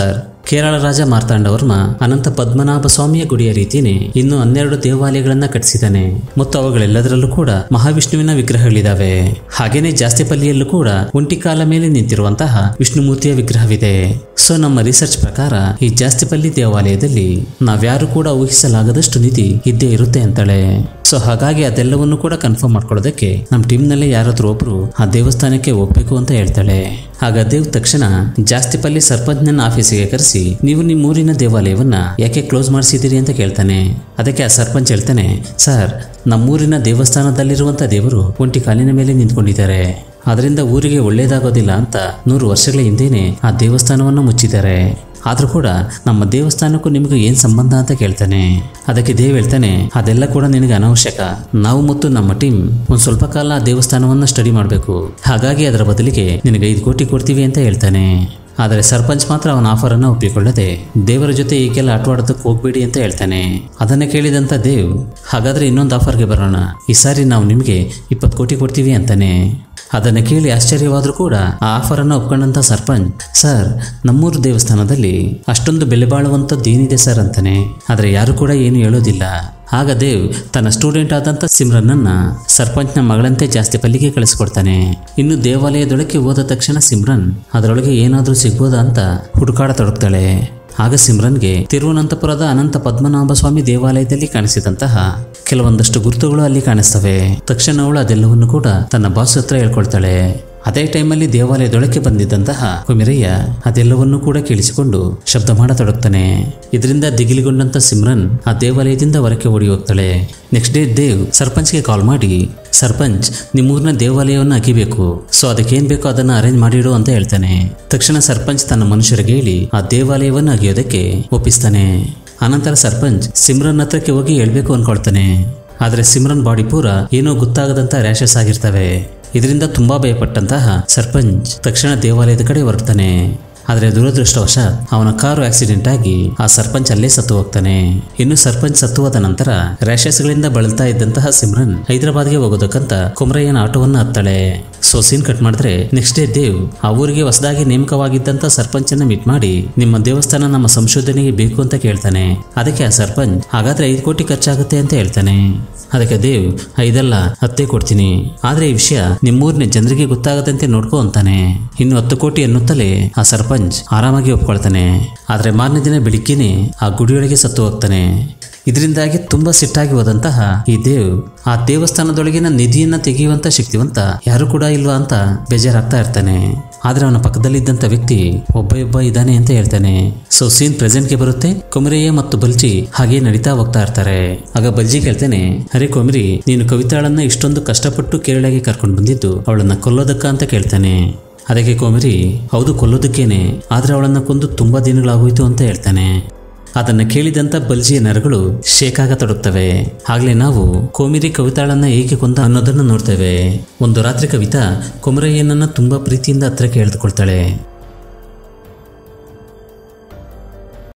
ಕೇರಳ ರಾಜ ಮಾರ್ತಾಂಡವರ್ಮ ಅನಂತ ಪದ್ಮನಾಭ ಸ್ವಾಮಿಯ ಗುಡಿಯ ರೀತಿಯೇ ಇನ್ನು ಹನ್ನೆರಡು ದೇವಾಲಯಗಳನ್ನ ಕಟ್ಟಿಸಿದ್ದಾನೆ ಮತ್ತು ಅವುಗಳೆಲ್ಲದರಲ್ಲೂ ಕೂಡ ಮಹಾವಿಷ್ಣುವಿನ ವಿಗ್ರಹಗಳಿದಾವೆ ಹಾಗೇನೆ ಜಾಸ್ತಿಪಲ್ಲಿಯಲ್ಲೂ ಕೂಡ ಒಂಟಿ ಕಾಲ ಮೇಲೆ ನಿಂತಿರುವಂತಹ ವಿಷ್ಣುಮೂರ್ತಿಯ ವಿಗ್ರಹವಿದೆ ಸೊ ನಮ್ಮ ರಿಸರ್ಚ್ ಪ್ರಕಾರ ಈ ಜಾಸ್ತಿಪಲ್ಲಿ ದೇವಾಲಯದಲ್ಲಿ ನಾವ್ಯಾರು ಕೂಡ ಊಹಿಸಲಾಗದಷ್ಟು ನಿಧಿ ಇದ್ದೇ ಇರುತ್ತೆ ಅಂತಾಳೆ ಸೊ ಹಾಗಾಗಿ ಅದೆಲ್ಲವನ್ನು ಕೂಡ ಕನ್ಫರ್ಮ್ ಮಾಡ್ಕೊಳ್ಳೋದಕ್ಕೆ ನಮ್ಮ ಟೀಮ್ನಲ್ಲೇ ಯಾರಾದ್ರೂ ಒಬ್ರು ಆ ದೇವಸ್ಥಾನಕ್ಕೆ ಹೋಗ್ಬೇಕು ಅಂತ ಹೇಳ್ತಾಳೆ ಆಗ ದೇವ್ ತಕ್ಷಣ ಜಾಸ್ತಿಪಲ್ಲಿ ಸರ್ಪಂಚ್ನ ಆಫೀಸಿಗೆ ಕರೆಸಿ ನೀವು ನಿಮ್ಮ ಊರಿನ ದೇವಾಲಯವನ್ನ ಯಾಕೆ ಕ್ಲೋಸ್ ಮಾಡಿಸಿದ್ದೀರಿ ಅಂತ ಕೇಳ್ತಾನೆ ಅದಕ್ಕೆ ಆ ಸರ್ಪಂಚ್ ಹೇಳ್ತಾನೆ ಸರ್ ನಮ್ಮೂರಿನ ದೇವಸ್ಥಾನದಲ್ಲಿರುವಂತ ದೇವರು ಒಂಟಿ ಕಾಲಿನ ಮೇಲೆ ನಿಂತ್ಕೊಂಡಿದ್ದಾರೆ ಅದರಿಂದ ಊರಿಗೆ ಒಳ್ಳೇದಾಗೋದಿಲ್ಲ ಅಂತ ನೂರು ವರ್ಷಗಳ ಹಿಂದೆನೆ ಆ ದೇವಸ್ಥಾನವನ್ನು ಮುಚ್ಚಿದ್ದಾರೆ ಆದ್ರೂ ಕೂಡ ನಮ್ಮ ದೇವಸ್ಥಾನಕ್ಕೂ ನಿಮಗೂ ಏನ್ ಸಂಬಂಧ ಅಂತ ಕೇಳ್ತಾನೆ ಅದಕ್ಕೆ ದೇವ್ ಹೇಳ್ತಾನೆ ಅದೆಲ್ಲ ಕೂಡ ನಿನಗೆ ಅನಾವಶ್ಯಕ ನಾವು ಮತ್ತು ನಮ್ಮ ಟೀಮ್ ಒಂದ್ ಸ್ವಲ್ಪ ಕಾಲ ಆ ದೇವಸ್ಥಾನವನ್ನ ಸ್ಟಡಿ ಮಾಡಬೇಕು ಹಾಗಾಗಿ ಅದರ ಬದಲಿಗೆ ನಿನಗೆ ಐದು ಕೋಟಿ ಕೊಡ್ತೀವಿ ಅಂತ ಹೇಳ್ತಾನೆ ಆದರೆ ಸರ್ಪಂಚ್ ಮಾತ್ರ ಅವನ ಆಫರ್ ಅನ್ನ ಒಪ್ಪಿಕೊಳ್ಳದೆ ದೇವರ ಜೊತೆ ಈಗೆಲ್ಲ ಆಟವಾಡೋದಕ್ಕೆ ಹೋಗ್ಬೇಡಿ ಅಂತ ಹೇಳ್ತಾನೆ ಅದನ್ನ ಕೇಳಿದಂತ ದೇವ್ ಹಾಗಾದ್ರೆ ಇನ್ನೊಂದು ಆಫರ್ಗೆ ಬರೋಣ ಈ ಸಾರಿ ನಾವು ನಿಮಗೆ ಇಪ್ಪತ್ತು ಕೋಟಿ ಕೊಡ್ತೀವಿ ಅಂತಾನೆ ಅದನ್ನ ಕೇಳಿ ಆಶ್ಚರ್ಯವಾದ್ರೂ ಕೂಡ ಆ ಆಫರ್ ಅನ್ನ ಒಪ್ಕೊಂಡಂತ ಸರ್ಪಂಚ್ ಸರ್ ನಮ್ಮೂರು ದೇವಸ್ಥಾನದಲ್ಲಿ ಅಷ್ಟೊಂದು ಬೆಲೆ ಬಾಳುವಂಥದ್ದು ಏನಿದೆ ಸರ್ ಅಂತಾನೆ ಆದ್ರೆ ಯಾರು ಕೂಡ ಏನು ಹೇಳೋದಿಲ್ಲ ಆಗ ದೇವ್ ತನ್ನ ಸ್ಟೂಡೆಂಟ್ ಆದಂತ ಸಿಮ್ರನ್ನನ್ನ ಸರ್ಪಂಚ್ನ ಮಗಳಂತೆ ಜಾಸ್ತಿ ಪಲ್ಲಿಗೆ ಕಳಿಸ್ಕೊಡ್ತಾನೆ ಇನ್ನು ದೇವಾಲಯದೊಳಕ್ಕೆ ಹೋದ ತಕ್ಷಣ ಸಿಮ್ರನ್ ಅದರೊಳಗೆ ಏನಾದ್ರೂ ಸಿಗ್ಬೋದಾ ಅಂತ ಹುಡುಕಾಡತೊಡಗ್ತಾಳೆ ಆಗ ಸಿಮ್ರನ್ಗೆ ತಿರುವನಂತಪುರದ ಅನಂತ ಪದ್ಮನಾಭ ಸ್ವಾಮಿ ದೇವಾಲಯದಲ್ಲಿ ಕಾಣಿಸಿದಂತಹ ಕೆಲವೊಂದಷ್ಟು ಗುರುತುಗಳು ಅಲ್ಲಿ ಕಾಣಿಸ್ತವೆ ತಕ್ಷಣ ಅವಳು ಅದೆಲ್ಲವನ್ನು ಕೂಡ ತನ್ನ ಬಾಸ್ ಹತ್ರ ಹೇಳ್ಕೊಳ್ತಾಳೆ ಅದೇ ಟೈಮಲ್ಲಿ ದೇವಾಲಯದೊಳಕ್ಕೆ ಬಂದಿದ್ದಂತಹ ಕುಮಿರಯ್ಯ ಅದೆಲ್ಲವನ್ನೂ ಕೂಡ ಕೇಳಿಸಿಕೊಂಡು ಶಬ್ದ ಮಾಡತೊಡಗ್ತಾನೆ ಇದರಿಂದ ದಿಗಿಲಿಗೊಂಡಂತ ಸಿಮ್ರನ್ ಆ ದೇವಾಲಯದಿಂದ ಹೊರಕ್ಕೆ ಓಡಿ ಹೋಗ್ತಾಳೆ ನೆಕ್ಸ್ಟ್ ಡೇ ದೇವ್ ಸರ್ಪಂಚ್ಗೆ ಕಾಲ್ ಮಾಡಿ ಸರ್ಪಂಚ್ ನಿಮ್ಮೂರಿನ ದೇವಾಲಯವನ್ನು ಅಗಿಬೇಕು ಸೊ ಅದಕ್ಕೇನ್ ಬೇಕೋ ಅದನ್ನ ಅರೇಂಜ್ ಮಾಡಿಡು ಅಂತ ಹೇಳ್ತಾನೆ ತಕ್ಷಣ ಸರ್ಪಂಚ್ ತನ್ನ ಮನುಷ್ಯರಿಗೆ ಹೇಳಿ ಆ ದೇವಾಲಯವನ್ನು ಅಗಿಯೋದಕ್ಕೆ ಒಪ್ಪಿಸ್ತಾನೆ ಅನಂತರ ಸರ್ಪಂಚ್ ಸಿಮ್ರನ್ ಹತ್ರಕ್ಕೆ ಹೋಗಿ ಹೇಳ್ಬೇಕು ಅನ್ಕೊಳ್ತಾನೆ ಆದ್ರೆ ಸಿಮ್ರನ್ ಬಾಡಿ ಪೂರ ಏನೋ ಗೊತ್ತಾಗದಂತ ರ್ಯಾಷಸ್ ಆಗಿರ್ತವೆ ಇದರಿಂದ ತುಂಬಾ ಭಯಪಟ್ಟಂತಹ ಸರ್ಪಂಚ್ ತಕ್ಷಣ ದೇವಾಲಯದ ಕಡೆ ಹೊರಡ್ತಾನೆ ಆದರೆ ದುರದೃಷ್ಟವಶಾತ್ ಅವನ ಕಾರು ಆಕ್ಸಿಡೆಂಟ್ ಆಗಿ ಆ ಸರ್ಪಂಚ್ ಅಲ್ಲೇ ಸತ್ತು ಹೋಗ್ತಾನೆ ಇನ್ನು ಸರ್ಪಂಚ್ ಸತ್ತು ಹೋದ ನಂತರ ರ್ಯಾಷಸ್ಗಳಿಂದ ಬಳಲ್ತಾ ಇದ್ದಂತಹ ಸಿಮ್ರನ್ ಹೈದರಾಬಾದ್ಗೆ ಹೋಗೋದಕ್ಕಂತ ಕುಮರಯ್ಯನ ಆಟೋವನ್ನ ಹತ್ತಾಳೆ ಸೊ ಸೀನ್ ಕಟ್ ಮಾಡಿದ್ರೆ ನೆಕ್ಸ್ಟ್ ಡೇ ದೇವ್ ಆ ಊರಿಗೆ ಹೊಸದಾಗಿ ನೇಮಕವಾಗಿದ್ದಂತ ಸರ್ಪಂಚನ್ನ ಮೀಟ್ ಮಾಡಿ ನಿಮ್ಮ ದೇವಸ್ಥಾನ ನಮ್ಮ ಸಂಶೋಧನೆಗೆ ಬೇಕು ಅಂತ ಕೇಳ್ತಾನೆ ಅದಕ್ಕೆ ಆ ಸರ್ಪಂಚ್ ಹಾಗಾದ್ರೆ ಐದು ಕೋಟಿ ಖರ್ಚಾಗುತ್ತೆ ಅಂತ ಹೇಳ್ತಾನೆ ಅದಕ್ಕೆ ದೇವ್ ಐದಲ್ಲ ಹತ್ತೇ ಕೊಡ್ತೀನಿ ಆದ್ರೆ ಈ ವಿಷಯ ನಿಮ್ಮೂರಿನ ಜನರಿಗೆ ಗೊತ್ತಾಗದಂತೆ ನೋಡ್ಕೋ ಅಂತಾನೆ ಇನ್ನು ಹತ್ತು ಕೋಟಿ ಎನ್ನುತ್ತಲೇ ಆ ಸರ್ಪಂಚ್ ಆರಾಮಾಗಿ ಒಪ್ಕೊಳ್ತಾನೆ ಆದ್ರೆ ಮಾರನೇ ದಿನ ಬೆಳಿಗ್ಗೆನೆ ಆ ಗುಡಿಯೊಳಗೆ ಸತ್ತು ಹೋಗ್ತಾನೆ ಇದರಿಂದಾಗಿ ತುಂಬಾ ಸಿಟ್ಟಾಗಿ ಹೋದಂತಹ ಈ ದೇವ್ ಆ ದೇವಸ್ಥಾನದೊಳಗಿನ ನಿಧಿಯನ್ನ ತೆಗೆಯುವಂತ ಶಕ್ತಿವಂತ ಯಾರು ಕೂಡ ಇಲ್ವಾ ಅಂತ ಬೇಜಾರಾಗ್ತಾ ಇರ್ತಾನೆ ಆದ್ರೆ ಅವನ ಪಕ್ಕದಲ್ಲಿದ್ದಂತ ವ್ಯಕ್ತಿ ಒಬ್ಬ ಒಬ್ಬ ಇದ್ದಾನೆ ಅಂತ ಹೇಳ್ತಾನೆ ಸೊ ಸೀನ್ ಪ್ರೆಸೆಂಟ್ಗೆ ಬರುತ್ತೆ ಕೊಮರಯ್ಯ ಮತ್ತು ಬಲ್ಜಿ ಹಾಗೆ ನಡೀತಾ ಹೋಗ್ತಾ ಇರ್ತಾರೆ ಆಗ ಬಲ್ಜಿ ಕೇಳ್ತಾನೆ ಅರೆ ಕೊಮರಿ ನೀನು ಕವಿತಾಳನ್ನ ಇಷ್ಟೊಂದು ಕಷ್ಟಪಟ್ಟು ಕೇರಳಗೆ ಕರ್ಕೊಂಡು ಬಂದಿದ್ದು ಅವಳನ್ನ ಕೊಲ್ಲೋದಕ್ಕ ಅಂತ ಕೇಳ್ತಾನೆ ಅದಕ್ಕೆ ಕೋಮರಿ ಹೌದು ಕೊಲ್ಲೋದಕ್ಕೇನೆ ಆದ್ರೆ ಅವಳನ್ನ ಕೊಂದು ತುಂಬಾ ದಿನಗಳಾಗೋಯ್ತು ಅಂತ ಹೇಳ್ತಾನೆ ಅದನ್ನ ಕೇಳಿದಂತ ಬಲ್ಜಿಯ ನರಗಳು ಶೇಕಾಗತೊಡಗ್ತವೆ ಆಗ್ಲೇ ನಾವು ಕೋಮಿರಿ ಕವಿತಾಳನ್ನ ಏಕೆ ಕೊಂದ ಅನ್ನೋದನ್ನ ನೋಡ್ತೇವೆ ಒಂದು ರಾತ್ರಿ ಕವಿತಾ ಕೊಮರಯ್ಯನನ್ನ ತುಂಬಾ ಪ್ರೀತಿಯಿಂದ ಹತ್ರಕ್ಕೆ ಎಳೆದುಕೊಳ್ತಾಳೆ